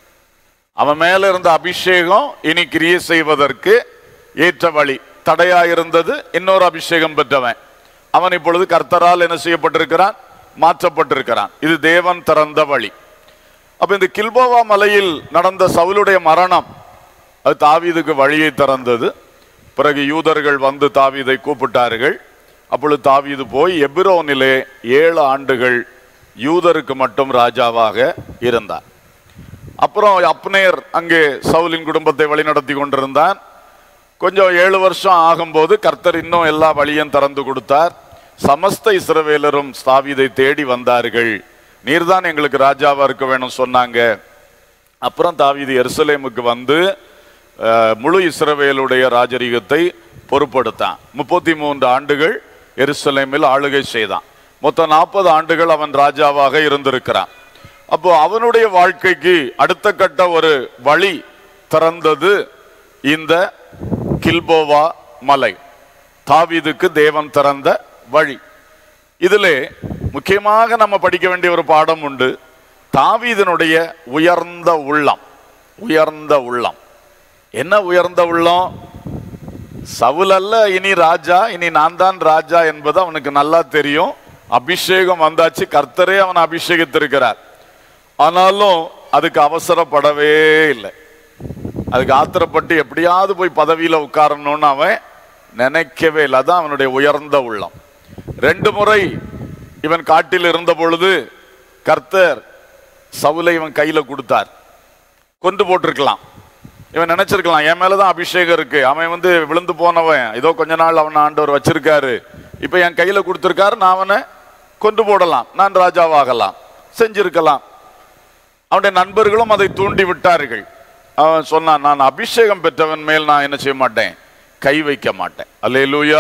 A: அவன் மேல இருந்த அபிஷேகம் இனி கிரியை செய்வதற்கு ஏற்ற வழி தடையா இருந்தது இன்னொரு அபிஷேகம் பெற்றவன் அவன் இப்பொழுது கர்த்தரால் என்ன செய்யப்பட்டிருக்கிறான் மாற்றப்பட்டிருக்கிறான் இது தேவன் திறந்த வழி அப்ப இந்த கில்போவா மலையில் நடந்த சவுலுடைய மரணம் அது தாவீதுக்கு வழியை திறந்தது பிறகு யூதர்கள் வந்து தாவீதை கூப்பிட்டார்கள் அப்பொழுது தாவீது போய் எபிரோனிலே ஏழு ஆண்டுகள் யூதருக்கு மட்டும் ராஜாவாக இருந்தார் அப்புறம் அப்னேர் அங்கே சவுலின் குடும்பத்தை வழிநடத்தி கொண்டிருந்தான் கொஞ்சம் ஏழு வருஷம் ஆகும்போது கர்த்தர் இன்னும் எல்லா வழியும் திறந்து கொடுத்தார் சமஸ்த இஸ்ரவேலரும் தாவீதை தேடி வந்தார்கள் நீர்தான் எங்களுக்கு ராஜாவா இருக்க வேணும் சொன்னாங்க அப்புறம் தாவீது எருசலேமுக்கு வந்து அஹ், முழு இஸ்ரவேலுடைய ராஜரீகத்தை பொறுப்படுத்தான் முப்பத்தி மூன்று ஆண்டுகள் எருசலேமில் ஆளுகை செய்தான் மொத்தம் நாற்பது ஆண்டுகள் அவன் ராஜாவாக இருந்திருக்கிறான் அப்போ அவனுடைய வாழ்க்கைக்கு அடுத்த கட்ட ஒரு வழி திறந்தது இந்த கில்போவா மலை தாவீதுக்கு தேவன் திறந்த வழி இதிலே முக்கியமாக நம்ம படிக்க வேண்டிய ஒரு பாடம் உண்டு தாவீதனுடைய உயர்ந்த உள்ளம் உயர்ந்த உள்ளம் என்ன உயர்ந்த உள்ளம் சவுல் அல்ல இனி ராஜா இனி நான் தான் ராஜா என்பது அவனுக்கு நல்லா தெரியும் அபிஷேகம் வந்தாச்சு கர்த்தரே அவன் அபிஷேகித்திருக்கிறார் ஆனாலும் அதுக்கு அவசரப்படவே இல்லை அதுக்கு ஆத்திரப்பட்டு எப்படியாவது போய் பதவியில உட்காரணும்னு அவன் நினைக்கவே இல்லை அதான் அவனுடைய உயர்ந்த உள்ளம் ரெண்டு முறை இவன் காட்டில் இருந்த பொழுது கர்த்தர் சவுலை இவன் கையில கொடுத்தார் கொண்டு போட்டிருக்கலாம் இவன் நினைச்சிருக்கலாம் என் மேலதான் அபிஷேகம் இருக்கு அவன் வந்து விழுந்து போனவன் ஏதோ கொஞ்ச நாள் அவன் ஆண்டவர் வச்சிருக்காரு இப்ப என் கையில கொடுத்திருக்காரு நான் அவனை கொண்டு போடலாம் நான் ராஜாவாகலாம் செஞ்சிருக்கலாம் அவனுடைய நண்பர்களும் அதை தூண்டி விட்டார்கள் அவன் சொன்னான் நான் அபிஷேகம் பெற்றவன் மேல் நான் என்ன செய்ய மாட்டேன் கை வைக்க மாட்டேன் அல்லேலூயா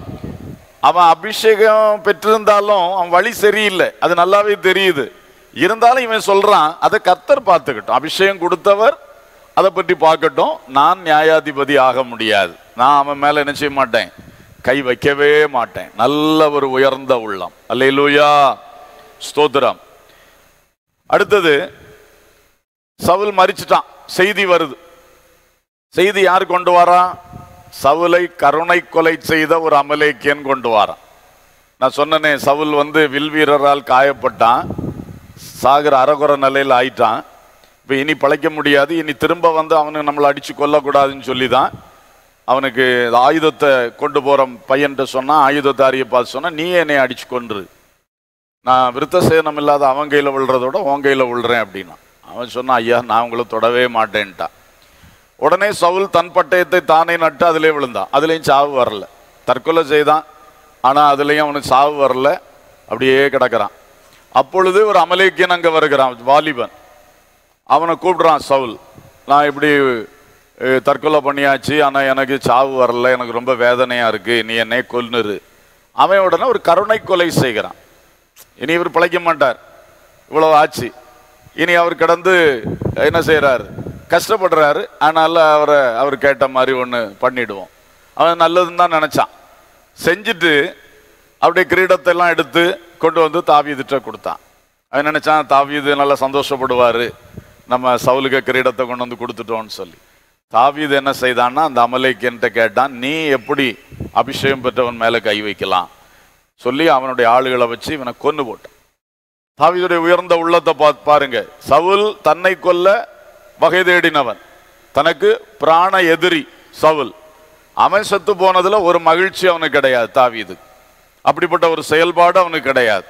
A: அவன் அபிஷேகம் பெற்றிருந்தாலும் அவன் வழி சரியில்லை அது நல்லாவே தெரியுது இருந்தாலும் இவன் சொல்றான் அதை கர்த்தர் பார்த்துக்கட்டும் அபிஷேகம் கொடுத்தவர் அதை பற்றி பார்க்கட்டும் நான் நியாயாதிபதி ஆக முடியாது நான் அவன் மேல என்ன செய்ய மாட்டேன் கை வைக்கவே மாட்டேன் நல்ல ஒரு உயர்ந்த உள்ளம் அல்லேலூயா ஸ்தோத்திரம் அடுத்தது சவுல் மரிச்சிட்டான் செய்தி வருது செய்தி யார் கொண்டு வரா சவுலை கருணை கொலை செய்த ஒரு அமலேக்கியன் கொண்டு வரான் நான் சொன்னனே சவுல் வந்து வில் வீரரால் காயப்பட்டான் சாகர அரகுற நிலையில் ஆயிட்டான் இப்போ இனி பழைக்க முடியாது இனி திரும்ப வந்து அவனை நம்மளை அடிச்சு கொல்லக்கூடாதுன்னு சொல்லி தான் அவனுக்கு ஆயுதத்தை கொண்டு போற பையன்கிட்ட சொன்னா ஆயுதத்தாரியை பார்த்து சொன்னா நீ என்னை அடிச்சு கொன்று நான் விருத்த சேதனம் இல்லாத அவன் கையில் விழுறதோட உன் கையில் விழுறேன் அப்படின்னா அவன் சொன்னான் ஐயா நான் உங்களை தொடவே மாட்டேன்ட்டான் உடனே சவுல் தன் பட்டயத்தை தானே நட்டு அதிலே விழுந்தான் அதுலேயும் சாவு வரல தற்கொலை செய்தான் ஆனால் அதுலேயும் அவனுக்கு சாவு வரல அப்படியே கிடக்கிறான் அப்பொழுது ஒரு அமலேக்கியன் அங்கே வருகிறான் வாலிபன் அவனை கூப்பிடுறான் சவுல் நான் இப்படி அஹ், தற்கொலை பண்ணியாச்சு ஆனால் எனக்கு சாவு வரல எனக்கு ரொம்ப வேதனையா இருக்கு நீ என்னை கொல்லுரு அவன் உடனே ஒரு கருணை கொலை செய்கிறான் இனி இவர் பிழைக்க மாட்டார் இவ்வளவு ஆச்சு இனி அவர் கடந்து என்ன செய்றாரு கஷ்டப்படுறாரு ஆனால அவரை அவர் கேட்ட மாதிரி ஒன்று பண்ணிடுவோம் அவன் நல்லதுன்னு தான் நினைச்சான் செஞ்சுட்டு அப்படியே கிரீடத்தை எல்லாம் எடுத்து கொண்டு வந்து தாவீதுட்ட கொடுத்தான் அவன் நினைச்சான் தாவீது நல்லா சந்தோஷப்படுவாரு நம்ம சவுலுக்கு கிரீடத்தை கொண்டு வந்து கொடுத்துட்டோம்னு சொல்லி தாவீது என்ன செய்தான்னா அந்த அமலேக்கியன்ட்ட கேட்டான் நீ எப்படி அபிஷேகம் பெற்றவன் மேல கை வைக்கலாம் சொல்லி அவனுடைய ஆளுகளை வச்சு இவனை கொன்னு போட்டான் தாவீதுடைய உயர்ந்த உள்ளத்தை பா பாருங்க சவுல் தன்னை கொல்ல வகை தேடினவன் தனக்கு பிராண எதிரி சவுல் அவன் செத்து போனதுல ஒரு மகிழ்ச்சி அவனுக்கு கிடையாது தாவீது அப்படிப்பட்ட ஒரு செயல்பாடு அவனுக்கு கிடையாது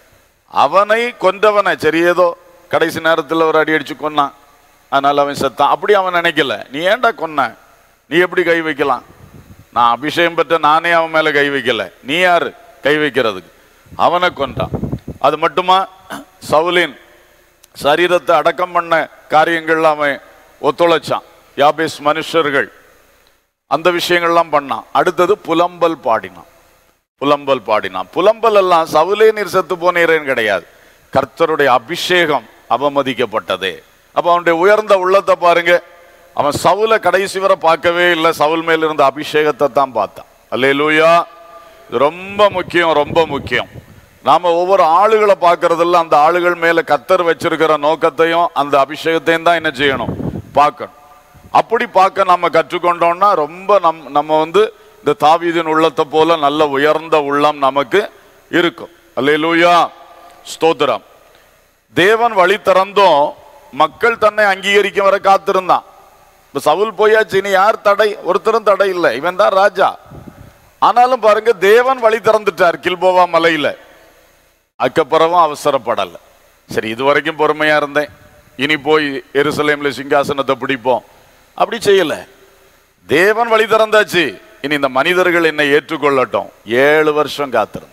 A: அவனை கொன்றவனை சரி ஏதோ கடைசி நேரத்தில் ஒரு அடி அடிச்சு கொன்னான் அதனால அவன் செத்தான் அப்படி அவன் நினைக்கல நீ ஏன்டா கொன்ன நீ எப்படி கை வைக்கலாம் நான் அபிஷேகம் பெற்ற நானே அவன் மேல கை வைக்கல நீ யாரு கை வைக்கிறதுக்கு அவனை கொன்றான் அது மட்டுமா சவுலின் சரீரத்தை அடக்கம் பண்ண காரியங்கள்ல அவன் ஒத்துழைச்சான் யாபேஸ் மனுஷர்கள் அந்த விஷயங்கள்லாம் பண்ணான் அடுத்தது புலம்பல் பாடினான் புலம்பல் பாடினான் புலம்பல் எல்லாம் சவுலே நீர் செத்து போனீரேன்னு கிடையாது கர்த்தருடைய அபிஷேகம் அவமதிக்கப்பட்டதே அப்ப அவனுடைய உயர்ந்த உள்ளத்தை பாருங்க அவன் சவுல கடைசி வரை பார்க்கவே இல்லை சவுல் மேல இருந்த அபிஷேகத்தை தான் பார்த்தான் அல்லேலூயா இது ரொம்ப முக்கியம் ரொம்ப முக்கியம் நாம ஒவ்வொரு ஆளுகளை பார்க்கறதில்ல அந்த ஆளுகள் மேல கத்தர் வச்சிருக்கிற நோக்கத்தையும் அந்த அபிஷேகத்தையும் தான் என்ன செய்யணும் பார்க்கணும் அப்படி பார்க்க நம்ம கற்றுக்கொண்டோம்னா ரொம்ப நம் நம்ம வந்து இந்த தாவீதின் உள்ளத்தை போல நல்ல உயர்ந்த உள்ளம் நமக்கு இருக்கும் அல்லேலூயா ஸ்தோத்திரம் தேவன் வழி திறந்தும் மக்கள் தன்னை அங்கீகரிக்க வர காத்திருந்தான் இப்ப சவுல் போயாச்சு இனி யார் தடை ஒருத்தரும் தடை இல்லை இவன் தான் ராஜா ஆனாலும் பாருங்க தேவன் வழி திறந்துட்டார் கில்போவா மலையில அதுக்கப்புறமும் அவசரப்படல சரி இது வரைக்கும் பொறுமையா இருந்தேன் இனி போய் எருசலேம்ல சிங்காசனத்தை பிடிப்போம் அப்படி செய்யல தேவன் வழி திறந்தாச்சு இனி இந்த மனிதர்கள் என்னை ஏற்றுக்கொள்ளட்டும் ஏழு வருஷம் காத்திருந்தேன்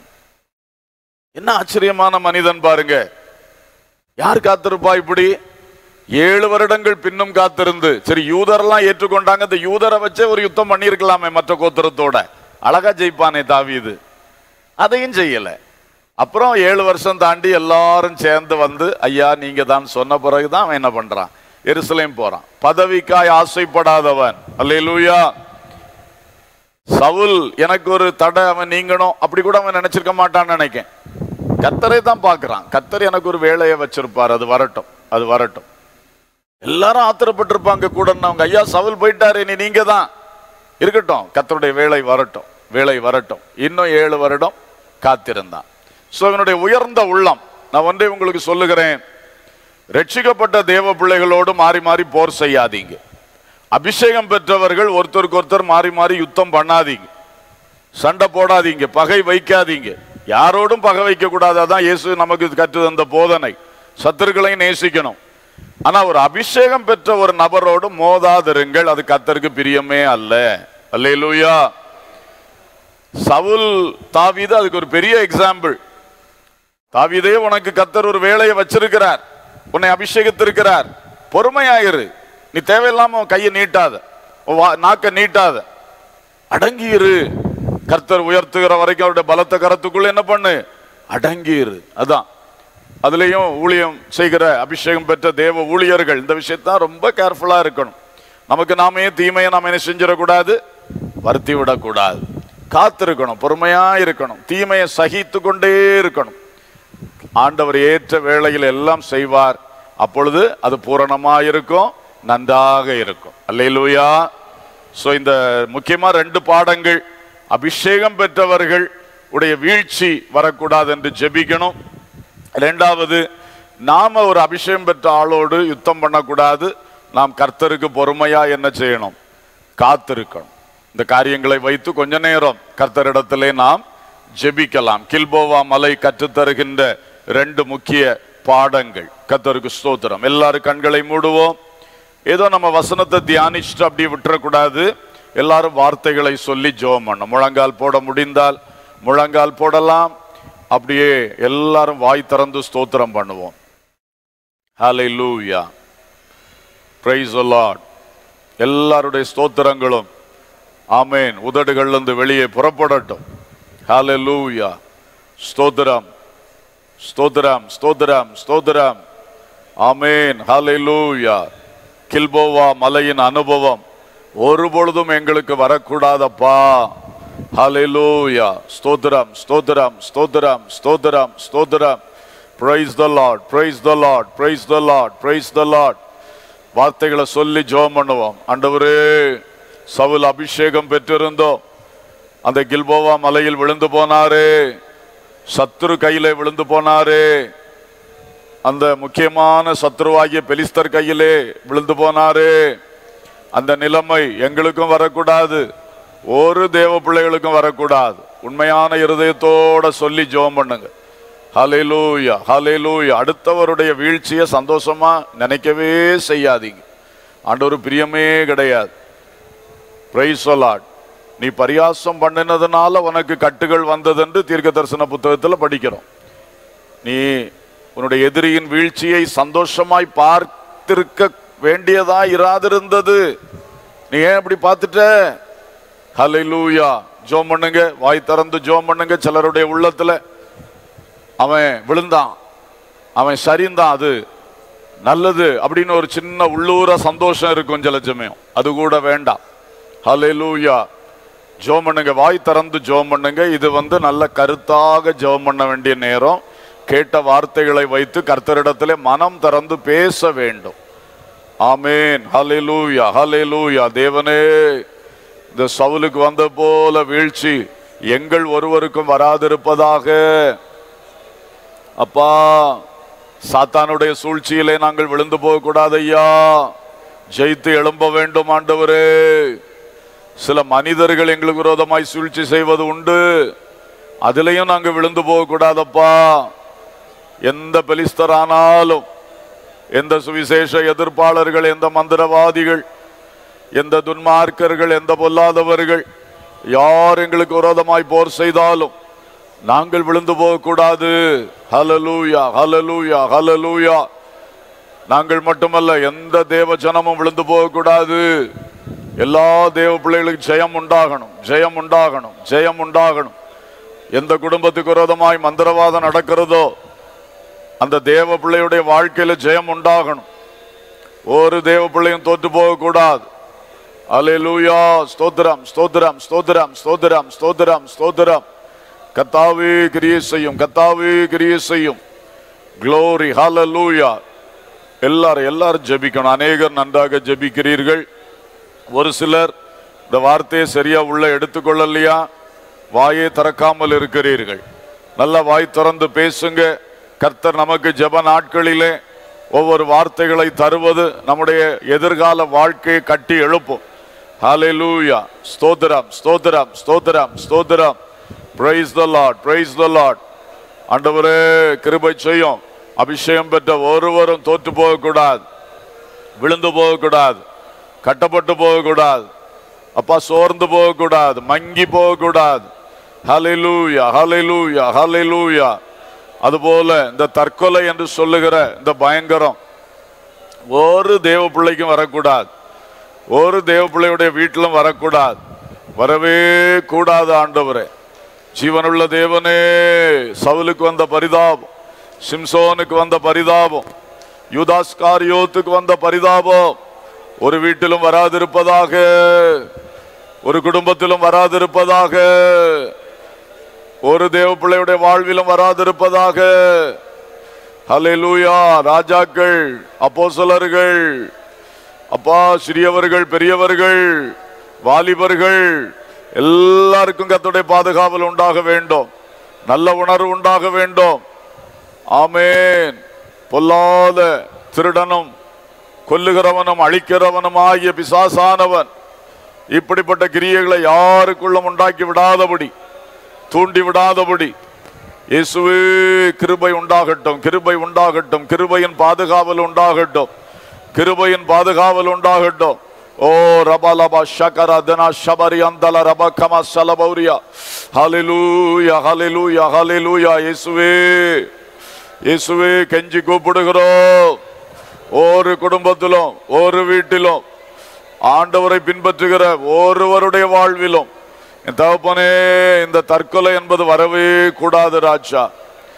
A: என்ன ஆச்சரியமான மனிதன் பாருங்க யார் காத்திருப்பா இப்படி ஏழு வருடங்கள் பின்னும் காத்திருந்து சரி யூதரெல்லாம் ஏற்றுக்கொண்டாங்க இந்த யூதரை வச்சே ஒரு யுத்தம் பண்ணியிருக்கலாமே மற்ற கோத்திரத்தோட அழகா ஜெயிப்பானே தாவீது அதையும் செய்யல அப்புறம் ஏழு வருஷம் தாண்டி எல்லாரும் சேர்ந்து வந்து ஐயா நீங்க தான் சொன்ன பிறகுதான் அவன் என்ன பண்றான் எருசலேம் போறான் பதவிக்காய் ஆசைப்படாதவன் அல்லேலூயா சவுல் எனக்கு ஒரு தடை அவன் நீங்கணும் அப்படி கூட அவன் நினைச்சிருக்க மாட்டான்னு நினைக்கேன் கத்தரை தான் பார்க்கறான் கத்தர் எனக்கு ஒரு வேலையை வச்சிருப்பார் அது வரட்டும் அது வரட்டும் எல்லாரும் ஆத்திரப்பட்டிருப்பாங்க கூட அவங்க ஐயா சவுல் போயிட்டாரு இனி நீங்க தான் இருக்கட்டும் கத்தருடைய வேலை வரட்டும் வேலை வரட்டும் இன்னும் ஏழு வருடம் காத்திருந்தான் ஸோ இவனுடைய உயர்ந்த உள்ளம் நான் ஒன்றை உங்களுக்கு சொல்லுகிறேன் ரட்சிக்கப்பட்ட தேவ பிள்ளைகளோடு மாறி மாறி போர் செய்யாதீங்க அபிஷேகம் பெற்றவர்கள் ஒருத்தருக்கு ஒருத்தர் மாறி மாறி யுத்தம் பண்ணாதீங்க சண்டை போடாதீங்க பகை வைக்காதீங்க யாரோடும் பகை வைக்க கூடாது அதான் இயேசு நமக்கு கற்று தந்த போதனை சத்துருக்களையும் நேசிக்கணும் ஆனா ஒரு அபிஷேகம் பெற்ற ஒரு நபரோடு மோதாதிருங்கள் அது கத்தருக்கு பிரியமே அல்ல அல்லேலூயா சவுல் தாவீது அதுக்கு ஒரு பெரிய எக்ஸாம்பிள் தாவீதே உனக்கு கத்தர் ஒரு வேலையை வச்சிருக்கிறார் உன்னை அபிஷேகித்திருக்கிறார் பொறுமையாயிரு நீ தேவையில்லாம உன் கையை நீட்டாத உன் வா- நாக்க நீட்டாத அடங்கியிரு கர்த்தர் உயர்த்துகிற வரைக்கும் அவருடைய பலத்த கரத்துக்குள்ள என்ன பண்ணு அடங்கியிரு அதான் அதுலயும் ஊழியம் செய்கிற அபிஷேகம் பெற்ற தேவ ஊழியர்கள் இந்த விஷயத்தான் ரொம்ப கேர்ஃபுல்லா இருக்கணும் நமக்கு நாமே தீமையை நாம என்ன செஞ்சிடக்கூடாது வருத்தி விடக்கூடாது காத்திருக்கணும் பொறுமையா இருக்கணும் தீமையை சகித்து கொண்டே இருக்கணும் ஆண்டவர் ஏற்ற வேளையில் எல்லாம் செய்வார் அப்பொழுது அது பூரணமா இருக்கும் நன்றாக இருக்கும் அல்லேலூயா சோ இந்த முக்கியமா ரெண்டு பாடங்கள் அபிஷேகம் பெற்றவர்கள் உடைய வீழ்ச்சி வரக்கூடாது என்று ஜெபிக்கணும் ரெண்டாவது நாம ஒரு அபிஷேகம் பெற்ற ஆளோடு யுத்தம் பண்ணக்கூடாது நாம் கர்த்தருக்கு பொறுமையா என்ன செய்யணும் காத்திருக்கணும் இந்த காரியங்களை வைத்து கொஞ்ச நேரம் கர்த்தரிடத்திலே நாம் ஜெபிக்கலாம் கில்போவா மலை கற்றுத்தருகின்ற ரெண்டு முக்கிய பாடங்கள் கர்த்தருக்கு ஸ்தோத்திரம் எல்லாரும் கண்களை மூடுவோம் ஏதோ நம்ம வசனத்தை தியானிச்சுட்டு அப்படி விட்டுறக்கூடாது எல்லாரும் வார்த்தைகளை சொல்லி ஜெபம் பண்ணணும் முழங்கால் போட முடிந்தால் முழங்கால் போடலாம் அப்படியே எல்லாரும் வாய் திறந்து ஸ்தோத்திரம் பண்ணுவோம் ஹalleluya praise the lord எல்லாருடைய ஸ்தோத்திரங்களும் ஆமென் உதடுகள்ல இருந்து வெளியே புறப்படட்டும் ஹalleluya ஸ்தோத்திரம் ஸ்தோத்திரம் ஸ்தோத்திரம் ஸ்தோத்திரம் ஆமேன் ஹalleluya கில்போவா மலையின் அனுபவம் ஒரு பொழுதும் எங்களுக்கு வரக்கூடாதப்பா ஹalleluya ஸ்தோத்திரம் ஸ்தோத்திரம் ஸ்தோத்திரம் ஸ்தோத்திரம் ஸ்தோத்திரம் praise the lord praise the lord praise the lord praise the lord வார்த்தைகளை சொல்லி ஜெபம் பண்ணுவோம் ஆண்டவரே சவுல் அபிஷேகம் பெற்றிருந்தோம் அந்த கில்போவா மலையில் விழுந்து போனாரே சத்துரு கையிலே விழுந்து போனாரே அந்த முக்கியமான சத்ருவாகிய பெலிஸ்தர் கையிலே விழுந்து போனாரே அந்த நிலைமை எங்களுக்கும் வரக்கூடாது ஒரு தேவ பிள்ளைகளுக்கும் வரக்கூடாது உண்மையான இருதயத்தோட சொல்லி ஜெபம் பண்ணுங்க ஹalleluya ஹalleluya அடுத்தவருடைய வீழ்ச்சியை சந்தோஷமா நினைக்கவே செய்யாதீங்க ஆண்டவர் பிரியமே கிடையாது பிரைஸ் சொல்லாட் நீ பரியாசம் பண்ணினதுனால உனக்கு கட்டுகள் வந்ததென்று தீர்க்க தரிசன புத்தகத்தில் படிக்கிறோம் நீ உன்னுடைய எதிரியின் வீழ்ச்சியை சந்தோஷமாய் பார்த்திருக்க வேண்டியதா இராதிருந்தது நீ ஏன் இப்படி பார்த்துட்ட ஹalleluya ஜோம் பண்ணுங்க வாய் திறந்து ஜோம் பண்ணுங்க சிலருடைய உள்ளத்துல அவன் விழுந்தான் அவன் சரிந்தான் அது நல்லது அப்படின்னு ஒரு சின்ன உள்ளூர சந்தோஷம் இருக்கும் சில சமயம் அது கூட வேண்டாம் ஹalleluya ஜோம் பண்ணுங்க வாய் திறந்து ஜோம் பண்ணுங்க இது வந்து நல்ல கருத்தாக ஜோம் பண்ண வேண்டிய நேரம் கேட்ட வார்த்தைகளை வைத்து கர்த்தரிடத்திலே மனம் திறந்து பேச வேண்டும் ஆமேன் ஹalleluya ஹalleluya தேவனே இந்த சவுலுக்கு வந்த போல வீழ்ச்சி எங்கள் ஒருவருக்கும் வராதிருப்பதாக அப்பா சாத்தானுடைய சூழ்ச்சியிலே நாங்கள் விழுந்து போக கூடாது ஐயா ஜெயித்து எழும்ப வேண்டும் ஆண்டவரே சில மனிதர்கள் எங்களுக்கு விரோதமாய் சூழ்ச்சி செய்வது உண்டு அதிலையும் நாங்கள் விழுந்து போக கூடாதப்பா எந்த பெலிஸ்தரானாலும் எந்த சுவிசேஷ எதிர்ப்பாளர்கள் எந்த மந்திரவாதிகள் எந்த துன்மார்க்கர்கள் எந்த பொல்லாதவர்கள் யார் எங்களுக்கு விரோதமாய் போர் செய்தாலும் நாங்கள் விழுந்து போகக்கூடாது ஹலலூயா ஹலலூயா ஹலலூயா நாங்கள் மட்டுமல்ல எந்த தேவ ஜனமும் விழுந்து போகக்கூடாது எல்லா தேவ பிள்ளைகளுக்கு ஜெயம் உண்டாகணும் ஜெயம் உண்டாகணும் ஜெயம் உண்டாகணும் எந்த குடும்பத்துக்கு விரோதமாய் மந்திரவாதம் நடக்கிறதோ அந்த தேவ பிள்ளையுடைய வாழ்க்கையில ஜெயம் உண்டாகணும் ஒரு தேவ பிள்ளையும் தோற்று போகக்கூடாது அலையலூயா ஸ்தோத்திரம் ஸ்தோத்திரம் ஸ்தோத்திரம் ஸ்தோத்திரம் ஸ்தோத்திரம் ஸ்தோத்திரம் கத்தாவே கிரியை செய்யும் கத்தாவே கிரியை செய்யும் க்ளோரி ஹalleluya எல்லாரும் எல்லாரும் ஜெபிக்கணும் அநேகர் நன்றாக ஜெபிக்கிறீர்கள் ஒரு சிலர் இந்த வார்த்தையை சரியா உள்ள எடுத்துக்கொள்ளலையா வாயை திறக்காமல் இருக்கிறீர்கள் நல்ல வாய் திறந்து பேசுங்க கர்த்தர் நமக்கு ஜெப நாட்களிலே ஒவ்வொரு வார்த்தைகளை தருவது நம்முடைய எதிர்கால வாழ்க்கையை கட்டி எழுப்பும் ஹalleluya ஸ்தோத்திரம் ஸ்தோத்திரம் ஸ்தோத்திரம் ஸ்தோத்திரம் praise the Lord praise the Lord ஆண்டவரே கிருபை செய்யும் அபிஷேகம் பெற்ற ஒருவரும் தோற்று போகக்கூடாது விழுந்து போகக்கூடாது கட்டப்பட்டு போகக்கூடாது அப்பா சோர்ந்து போகக்கூடாது மங்கி போகக்கூடாது ஹalleluya ஹalleluya ஹalleluya அதுபோல இந்த தற்கொலை என்று சொல்லுகிற இந்த பயங்கரம் ஒரு தேவ பிள்ளைக்கும் வரக்கூடாது ஒரு தேவ பிள்ளையுடைய வீட்டிலும் வரக்கூடாது வரவே கூடாது ஆண்டவரே ஜீவனுள்ள தேவனே சவுலுக்கு வந்த பரிதாபம் சிம்சோனுக்கு வந்த பரிதாபம் யூதாஸ்காரியோத்துக்கு வந்த பரிதாபம் ஒரு வீட்டிலும் வராதிருப்பதாக ஒரு குடும்பத்திலும் வராதிருப்பதாக ஒரு தேவ பிள்ளையுடைய வாழ்விலும் வராதிருப்பதாக ஹalleluya ராஜாக்கள் அப்போஸ்தலர்கள் அப்பா சிறியவர்கள் பெரியவர்கள் வாலிபர்கள் எல்லாருக்கும் கர்த்தருடைய பாதுகாவல் உண்டாக வேண்டும் நல்ல உணர்வு உண்டாக வேண்டும் ஆமேன் பொல்லாத திருடனும் கொல்லுகிறவனும் அழிக்கிறவனும் ஆகிய பிசாசானவன் இப்படிப்பட்ட கிரியைகளை யாருக்குள்ளும் உண்டாக்கி விடாதபடி தூண்டி விடாதபடி இயேசுவே கிருபை உண்டாகட்டும் கிருபை உண்டாகட்டும் கிருபையின் பாதுகாவல் உண்டாகட்டும் கிருபையின் பாதுகாவல் உண்டாகட்டும் ஓ ரபலபா ஷகர தனா ஷபரி அந்தல ரப கம சலபௌரியா ஹalleluya ஹalleluya ஹalleluya இயேசுவே இயேசுவே கெஞ்சி கூப்பிடுகிறோம் ஒரு குடும்பத்திலும் ஒரு வீட்டிலும் ஆண்டவரை பின்பற்றுகிற ஒருவருடைய வாழ்விலும் என் தகப்பனே இந்த தற்கொலை என்பது வரவே கூடாது ராஜா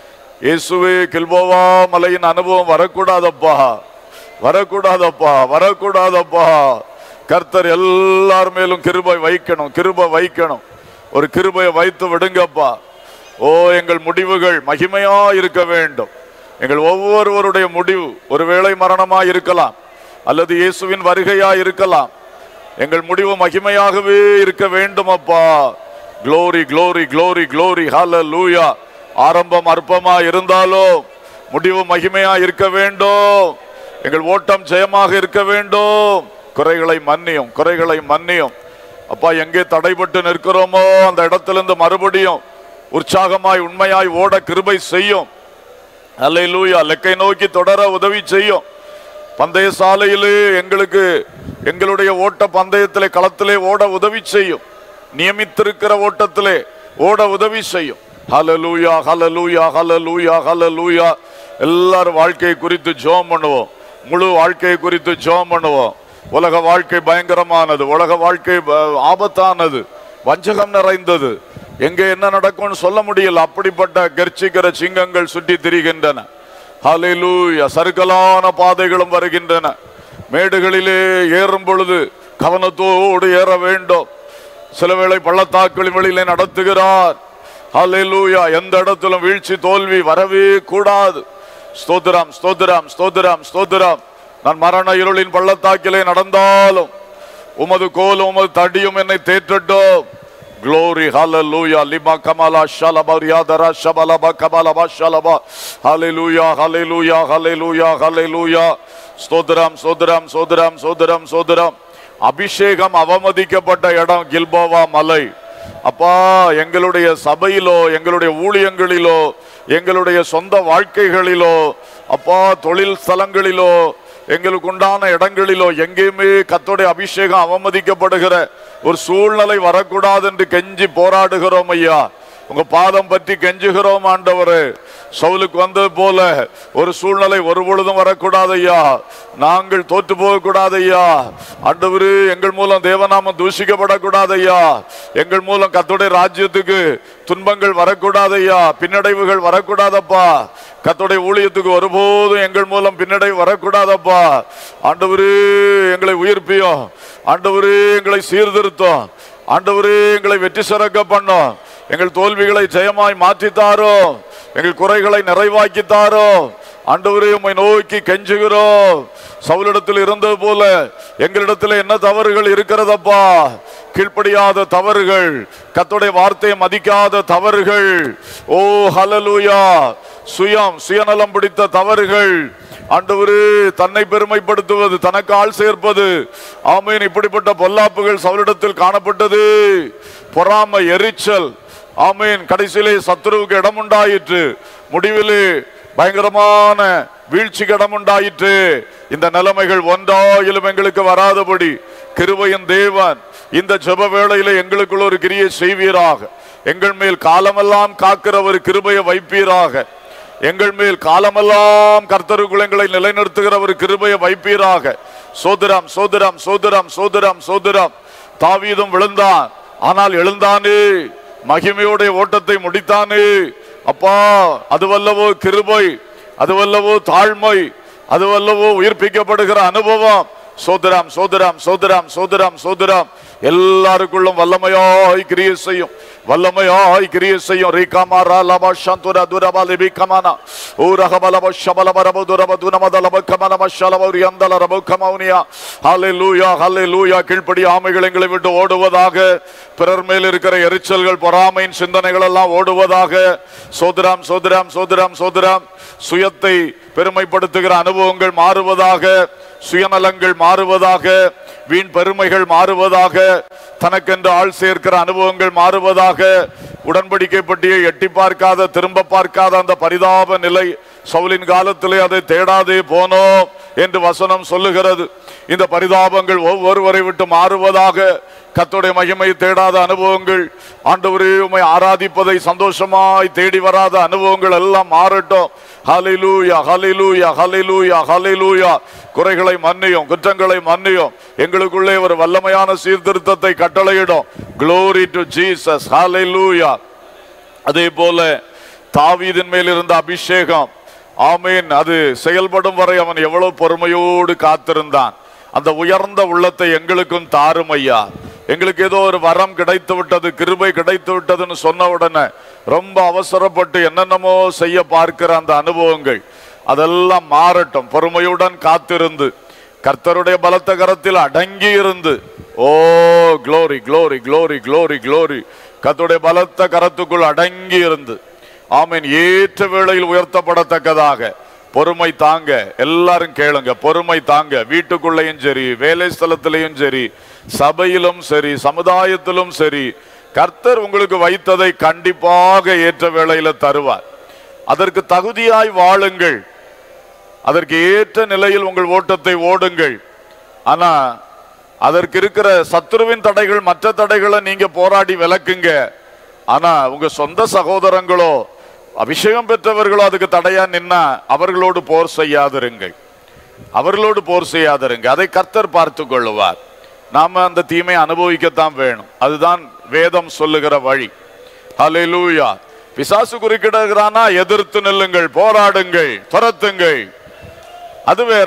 A: இயேசுவே கில்போவா மலையின் அனுபவம் வரக்கூடாதப்பா வரக்கூடாதப்பா வரக்கூடாதப்பா கர்த்தர் எல்லார் மேலும் கிருபை வைக்கணும் கிருபை வைக்கணும் ஒரு கிருபையை வைத்து விடுங்கப்பா ஓ எங்கள் முடிவுகள் மகிமையா இருக்க வேண்டும் எங்கள் ஒவ்வொருவருடைய முடிவு ஒருவேளை மரணமா இருக்கலாம் அல்லது இயேசுவின் வருகையா இருக்கலாம் எங்கள் முடிவு மகிமையாகவே இருக்க வேண்டும் அப்பா க்ளோரி க்ளோரி க்ளோரி க்ளோரி ஹalleluya ஆரம்பம் அற்பமா இருந்தாலும் முடிவு மகிமையா இருக்க வேண்டும் எங்கள் ஓட்டம் ஜெயமாக இருக்க வேண்டும் குறைகளை மன்னியும் குறைகளை மன்னியும் அப்பா எங்கே தடைபட்டு நிற்கிறோமோ அந்த இடத்திலிருந்து மறுபடியும் உற்சாகமாய் உண்மையாய் ஓட கிருபை செய்யும் அல்லேலூயா லெக்கை நோக்கி தொடர உதவி செய்யும் பந்தய சாலையிலே எங்களுக்கு எங்களுடைய ஓட்ட பந்தயத்திலே களத்திலே ஓட உதவி செய்யும் நியமித்திருக்கிற ஓட்டத்திலே ஓட உதவி செய்யும் ஹalleluya ஹalleluya ஹalleluya ஹalleluya எல்லாரும் வாழ்க்கையை குறித்து ஜெபம் பண்ணுவோம் முழு வாழ்க்கையை குறித்து ஜெபம் பண்ணுவோம் உலக வாழ்க்கை பயங்கரமானது உலக வாழ்க்கை ப- ஆபத்தானது வஞ்சகம் நிறைந்தது எங்கே என்ன நடக்கும்னு சொல்ல முடியல அப்படிப்பட்ட கர்ச்சிக்கிற சிங்கங்கள் சுற்றி திரிகின்றன ஹalleluya சறுக்கலான பாதைகளும் வருகின்றன மேடுகளிலே ஏறும் பொழுது கவனத்தோடு ஏற வேண்டும் சில வேளை பள்ளத்தாக்களின் வழியிலே நடத்துகிறார் ஹalleluya எந்த இடத்திலும் வீழ்ச்சி தோல்வி வரவே கூடாது ஸ்தோத்திரம் ஸ்தோத்திரம் ஸ்தோத்திரம் ஸ்தோத்திரம் நான் மரண இருளின் பள்ளத்தாக்கிலே நடந்தாலும் உமது கோலும் உமது தடியும் என்னை தேற்றட்டும் Glory, hallelujah. Lima kamala shalaba riadara shabalaba kabalaba shalaba. Hallelujah, hallelujah, hallelujah, hallelujah. ஸ்தோத்திரம் ஸ்தோத்திரம் ஸ்தோத்திரம் ஸ்தோத்திரம் ஸ்தோத்திரம் அபிஷேகம் அவமதிக்கப்பட்ட இடம் கில்போவா மலை அப்பா எங்களுடைய சபையிலோ எங்களுடைய ஊழியங்களிலோ எங்களுடைய சொந்த வாழ்க்கைகளிலோ அப்பா தொழில் ஸ்தலங்களிலோ எங்களுக்கு உண்டான இடங்களிலோ எங்கேயுமே கத்தோடைய அபிஷேகம் அவமதிக்கப்படுகிற ஒரு சூழ்நிலை வரக்கூடாது என்று கெஞ்சி போராடுகிறோம் ஐயா உங்க பாதம் பற்றி கெஞ்சுகிறோம் ஆண்டவரே சவுலுக்கு வந்தது போல ஒரு சூழ்நிலை ஒரு பொழுதும் வரக்கூடாது ஐயா நாங்கள் தோற்று போகக்கூடாது ஐயா ஆண்டவரு எங்கள் மூலம் தேவநாமம் தூஷிக்கப்படக்கூடாது ஐயா எங்கள் மூலம் கத்தோடைய ராஜ்யத்துக்கு துன்பங்கள் வரக்கூடாது ஐயா பின்னடைவுகள் வரக்கூடாதப்பா கத்தோடைய ஊழியத்துக்கு ஒருபோதும் எங்கள் மூலம் பின்னடைவு வரக்கூடாதப்பா ஆண்டவரு எங்களை உயிர்ப்பியும் ஆண்டவரு எங்களை சீர்திருத்தம் ஆண்டவரு எங்களை வெற்றி சிறக்க பண்ணும் எங்கள் தோல்விகளை ஜெயமாய் மாற்றித்தாரோ எங்கள் குறைகளை நிறைவாக்கி தாரோ ஆண்டவரே உம்மை நோக்கி கெஞ்சுகிறோம் சவுலிடத்தில் இருந்தது போல எங்களிடத்தில் என்ன தவறுகள் இருக்கிறதப்பா கீழ்ப்படியாத தவறுகள் கத்தோடைய வார்த்தையை மதிக்காத தவறுகள் ஓ ஹலலூயா சுயம் சுயநலம் பிடித்த தவறுகள் ஆண்டவரு தன்னை பெருமைப்படுத்துவது தனக்கு ஆள் சேர்ப்பது ஆமீன் இப்படிப்பட்ட பொல்லாப்புகள் சவுலிடத்தில் காணப்பட்டது பொறாமை எரிச்சல் ஆமீன் கடைசியிலே சத்துருவுக்கு இடம் உண்டாயிற்று முடிவிலே பயங்கரமான வீழ்ச்சிக்கு இடம் உண்டாயிற்று இந்த நிலைமைகள் ஒன்றாயிலும் எங்களுக்கு வராதபடி கிருபையின் தேவன் இந்த ஜெப வேளையிலே எங்களுக்குள்ள ஒரு கிரியை செய்வீராக எங்கள் மேல் காலமெல்லாம் காக்கிற ஒரு கிருபையை வைப்பீராக எங்கள் மேல் காலமெல்லாம் கர்த்தருக்குள் எங்களை நிலைநிறுத்துகிற ஒரு கிருபையை வைப்பீராக சோதரம் சோதரம் சோதரம் சோதரம் சோதரம் தாவீதும் விழுந்தான் ஆனால் எழுந்தானே மகிமையோடைய ஓட்டத்தை முடித்தானே அப்பா அதுவல்லவோ கிருபை அதுவல்லவோ தாழ்மை அதுவல்லவோ உயிர்ப்பிக்கப்படுகிற அனுபவம் சோதரம் சோதரம் சோதரம் சோதரம் சோதரம் எல்லாருக்குள்ளும் வல்லமையாய் கிரியை செய்யும் வல்லமையாய் கிரியை செய்யும் ரீகாமாரா லபா சந்துர துரபா லிபி கமானா ஓ ரகபலப ஷபலப ரபு துரப துனமத லப கமன மஷலப ரியந்தல ரபு கமௌனியா ஹalleluya ஹalleluya கீழ்ப்படி ஆமைகள் எங்களை விட்டு ஓடுவதாக பிறர் மேல் இருக்கிற எரிச்சல்கள் பொறாமையின் சிந்தனைகள் எல்லாம் ஓடுவதாக சோதரம் சோதரம் சோதரம் சோதரம் சுயத்தை பெருமைப்படுத்துகிற அனுபவங்கள் மாறுவதாக சுயநலங்கள் மாறுவதாக வீண் பெருமைகள் மாறுவதாக தனக்கென்று ஆள் சேர்க்கிற அனுபவங்கள் மாறுவதாக உடன்படிக்கை பட்டியை எட்டி பார்க்காத திரும்ப பார்க்காத அந்த பரிதாப நிலை சவுலின் காலத்திலே அதை தேடாதே போனோம் என்று வசனம் சொல்லுகிறது இந்த பரிதாபங்கள் ஒவ்வொருவரை விட்டு மாறுவதாக கர்த்தருடைய மகிமை தேடாத அனுபவங்கள் ஆண்டவரே உம்மை ஆராதிப்பதை சந்தோஷமாய் தேடி வராத அனுபவங்கள் எல்லாம் மாறட்டும் ஹalleluya ஹalleluya ஹalleluya ஹalleluya குறைகளை மன்னியும் குற்றங்களை மன்னியும் எங்களுக்குள்ளே ஒரு வல்லமையான சீர்திருத்தத்தை கட்டளையிடும் glory to jesus ஹalleluya அதே போல தாவீதின் மேல் இருந்த அபிஷேகம் ஆமீன் அது செயல்படும் வரை அவன் எவ்வளவு பொறுமையோடு காத்திருந்தான் அந்த உயர்ந்த உள்ளத்தை எங்களுக்கும் தாரும் ஐயா எங்களுக்கு ஏதோ ஒரு வரம் கிடைத்து விட்டது கிருபை கிடைத்து விட்டதுன்னு சொன்ன உடனே ரொம்ப அவசரப்பட்டு என்னென்னமோ செய்ய பார்க்கிற அந்த அனுபவங்கள் அதெல்லாம் மாறட்டும் பொறுமையுடன் காத்திருந்து கர்த்தருடைய பலத்த கரத்தில் அடங்கி இருந்து oh glory glory glory glory glory கர்த்தருடைய பலத்த கரத்துக்குள் அடங்கி இருந்து ஆமீன் ஏற்ற வேளையில் உயர்த்தப்படத்தக்கதாக பொறுமை தாங்க எல்லாரும் கேளுங்க பொறுமை தாங்க வீட்டுக்குள்ளேயும் சரி வேலை ஸ்தலத்திலையும் சரி சபையிலும் சரி சமுதாயத்திலும் சரி கர்த்தர் உங்களுக்கு வைத்ததை கண்டிப்பாக ஏற்ற வேளையில தருவார் அதற்கு தகுதியாய் வாழுங்கள் அதற்கு ஏற்ற நிலையில் உங்கள் ஓட்டத்தை ஓடுங்கள் ஆனா அதற்கு இருக்கிற சத்துருவின் தடைகள் மற்ற தடைகளை நீங்க போராடி விளக்குங்க ஆனா உங்க சொந்த சகோதரங்களோ அபிஷேகம் பெற்றவர்களோ அதுக்கு தடையா நின்னா அவர்களோடு போர் செய்யாதிருங்கள் அவர்களோடு போர் செய்யாதிருங்க அதை கர்த்தர் பார்த்து கொள்ளுவார் நாம அந்த தீமை அனுபவிக்கத்தான் வேணும் அதுதான் வேதம் சொல்லுகிற வழி ஹalleluya பிசாசு குறுக்கிடுகிறானா எதிர்த்து நில்லுங்கள் போராடுங்கள் துரத்துங்கள் அது வேற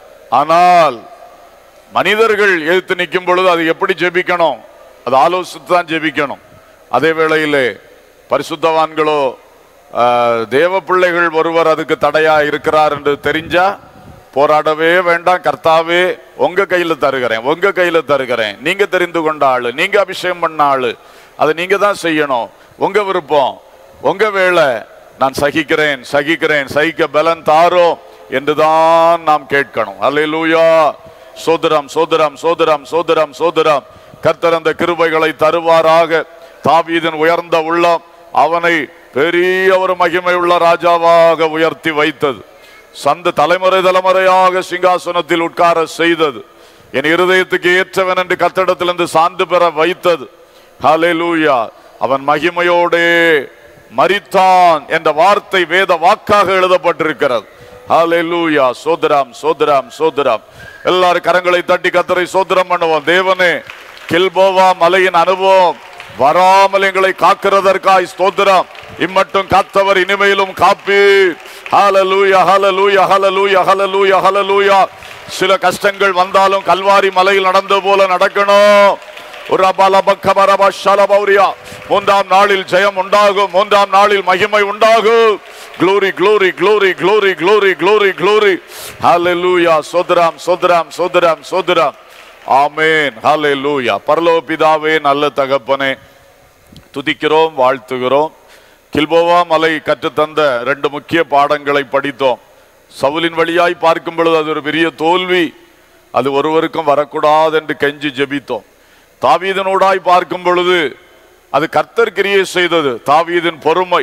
A: ஆனால் மனிதர்கள் எதிர்த்து நிற்கும் பொழுது அது எப்படி ஜெபிக்கணும் அது ஆலோசித்து தான் ஜெபிக்கணும் அதே வேளையிலே பரிசுத்தவான்களோ ஆஹ், தேவ பிள்ளைகள் ஒருவர் அதுக்கு தடையா இருக்கிறார் என்று தெரிஞ்சா போராடவே வேண்டாம் கர்த்தாவே உங்க கையில தருகிறேன் உங்க கையில தருகிறேன் நீங்க தெரிந்து கொண்ட ஆளு நீங்க அபிஷேகம் பண்ண ஆளு அதை நீங்க தான் செய்யணும் உங்க விருப்பம் உங்க வேலை நான் சகிக்கிறேன் சகிக்கிறேன் சகிக்க பலன் தாரோ என்றுதான் நாம் கேட்கணும் அல்லேலூயா சோதரம் சோதரம் சோதரம் சோதரம் சோதரம் கர்த்தர் அந்த கிருபைகளை தருவாராக தாவீதின் உயர்ந்த உள்ளம் அவனை பெரிய ஒரு மகிமை உள்ள ராஜாவாக உயர்த்தி வைத்தது சந்த தலைமுறை தலைமுறையாக சிங்காசனத்தில் உட்கார செய்தது என் இருதயத்துக்கு ஏற்றவன் என்று கத்தடத்திலிருந்து சான்று பெற வைத்தது ஹalleluya அவன் மகிமையோடே மரித்தான் என்ற வார்த்தை வேத வாக்காக எழுதப்பட்டிருக்கிறது ஹalleluya சோதராம் சோதராம் சோதராம் எல்லாரும் கரங்களை தட்டி கத்தரை சோதரம் பண்ணுவோம் தேவனே கில்போவா மலையின் அனுபவம் வராமல் எங்களை காக்கிறதற்காய் ஸ்தோத்திரம் இம்மட்டும் காத்தவர் இனிமையிலும் காப்பி ஹalleluya ஹalleluya ஹalleluya ஹalleluya ஹalleluya சில கஷ்டங்கள் வந்தாலும் கல்வாரி மலையில் நடந்த போல நடக்கணும் ஒரு அபாலபக்கபரப ஷலபௌரியா. மூன்றாம் நாளில் ஜெயம் உண்டாகும் மூன்றாம் நாளில் மகிமை உண்டாகும் glory glory glory glory glory glory glory ஹalleluya சோதராம் சோதராம் சோதராம் சோதராம் ஆமென் ஹalleluya பரலோக பிதாவே நல்ல தகப்பனே துதிக்கிறோம் வாழ்த்துகிறோம் கில்போவா மலை கற்றுத்தந்த ரெண்டு முக்கிய பாடங்களை படித்தோம் சவுலின் வழியாய் பார்க்கும் பொழுது அது ஒரு பெரிய தோல்வி அது ஒருவருக்கும் வரக்கூடாது என்று கெஞ்சி ஜெபித்தோம் தாவீதனோடாய் பார்க்கும் பொழுது அது கர்த்தர் கிரியை செய்தது தாவீதின் பொறுமை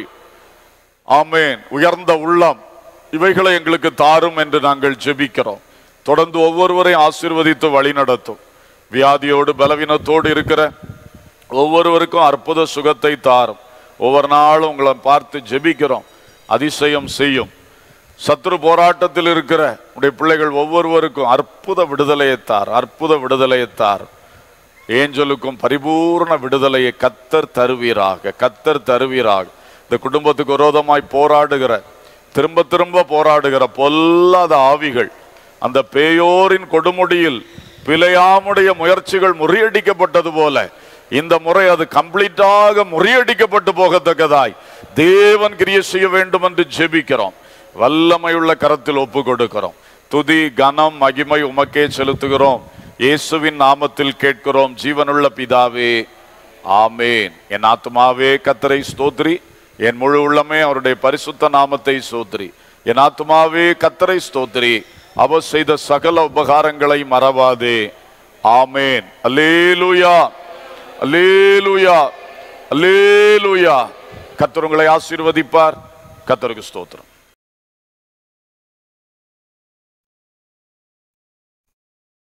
A: ஆமேன் உயர்ந்த உள்ளம் இவைகளை எங்களுக்கு தாரும் என்று நாங்கள் ஜெபிக்கிறோம் தொடர்ந்து ஒவ்வொருவரையும் ஆசீர்வதித்து வழிநடத்தும் வியாதியோடு பலவீனத்தோடு இருக்கிற ஒவ்வொருவருக்கும் அற்புத சுகத்தை தாரும் ஒவ்வொரு நாளும் உங்களை பார்த்து ஜெபிக்கிறோம் அதிசயம் செய்யும் சத்ரு போராட்டத்தில் இருக்கிற உடைய பிள்ளைகள் ஒவ்வொருவருக்கும் அற்புத விடுதலையை தார் அற்புத விடுதலையை தார் ஏஞ்சலுக்கும் பரிபூர்ண விடுதலையை கத்தர் தருவீராக கத்தர் தருவீராக இந்த குடும்பத்துக்கு விரோதமாய் போராடுகிற திரும்ப திரும்ப போராடுகிற பொல்லாத ஆவிகள் அந்த பேயோரின் கொடுமுடியில் பிழையாமுடைய முயற்சிகள் முறியடிக்கப்பட்டது போல இந்த முறை அது கம்ப்ளீட்டாக முறியடிக்கப்பட்டு போகத்தக்கதாய் தேவன் கிரியை செய்ய வேண்டும் என்று ஜெபிக்கிறோம் வல்லமையுள்ள கரத்தில் ஒப்பு கொடுக்கிறோம் துதி கனம் மகிமை உமக்கே செலுத்துகிறோம் இயேசுவின் நாமத்தில் கேட்கிறோம் ஜீவனுள்ள பிதாவே ஆமேன் என் ஆத்துமாவே கத்தரை ஸ்தோத்ரி என் முழு உள்ளமே அவருடைய பரிசுத்த நாமத்தை ஸ்தோத்ரி என் ஆத்துமாவே கத்தரை ஸ்தோத்ரி அவர் செய்த சகல உபகாரங்களை மறவாதே ஆமேன் அல்லேலூயா அல்லேலூயா அல்லேலூயா கத்தர் உங்களை ஆசீர்வதிப்பார் கத்தருக்கு ஸ்தோத்திரம்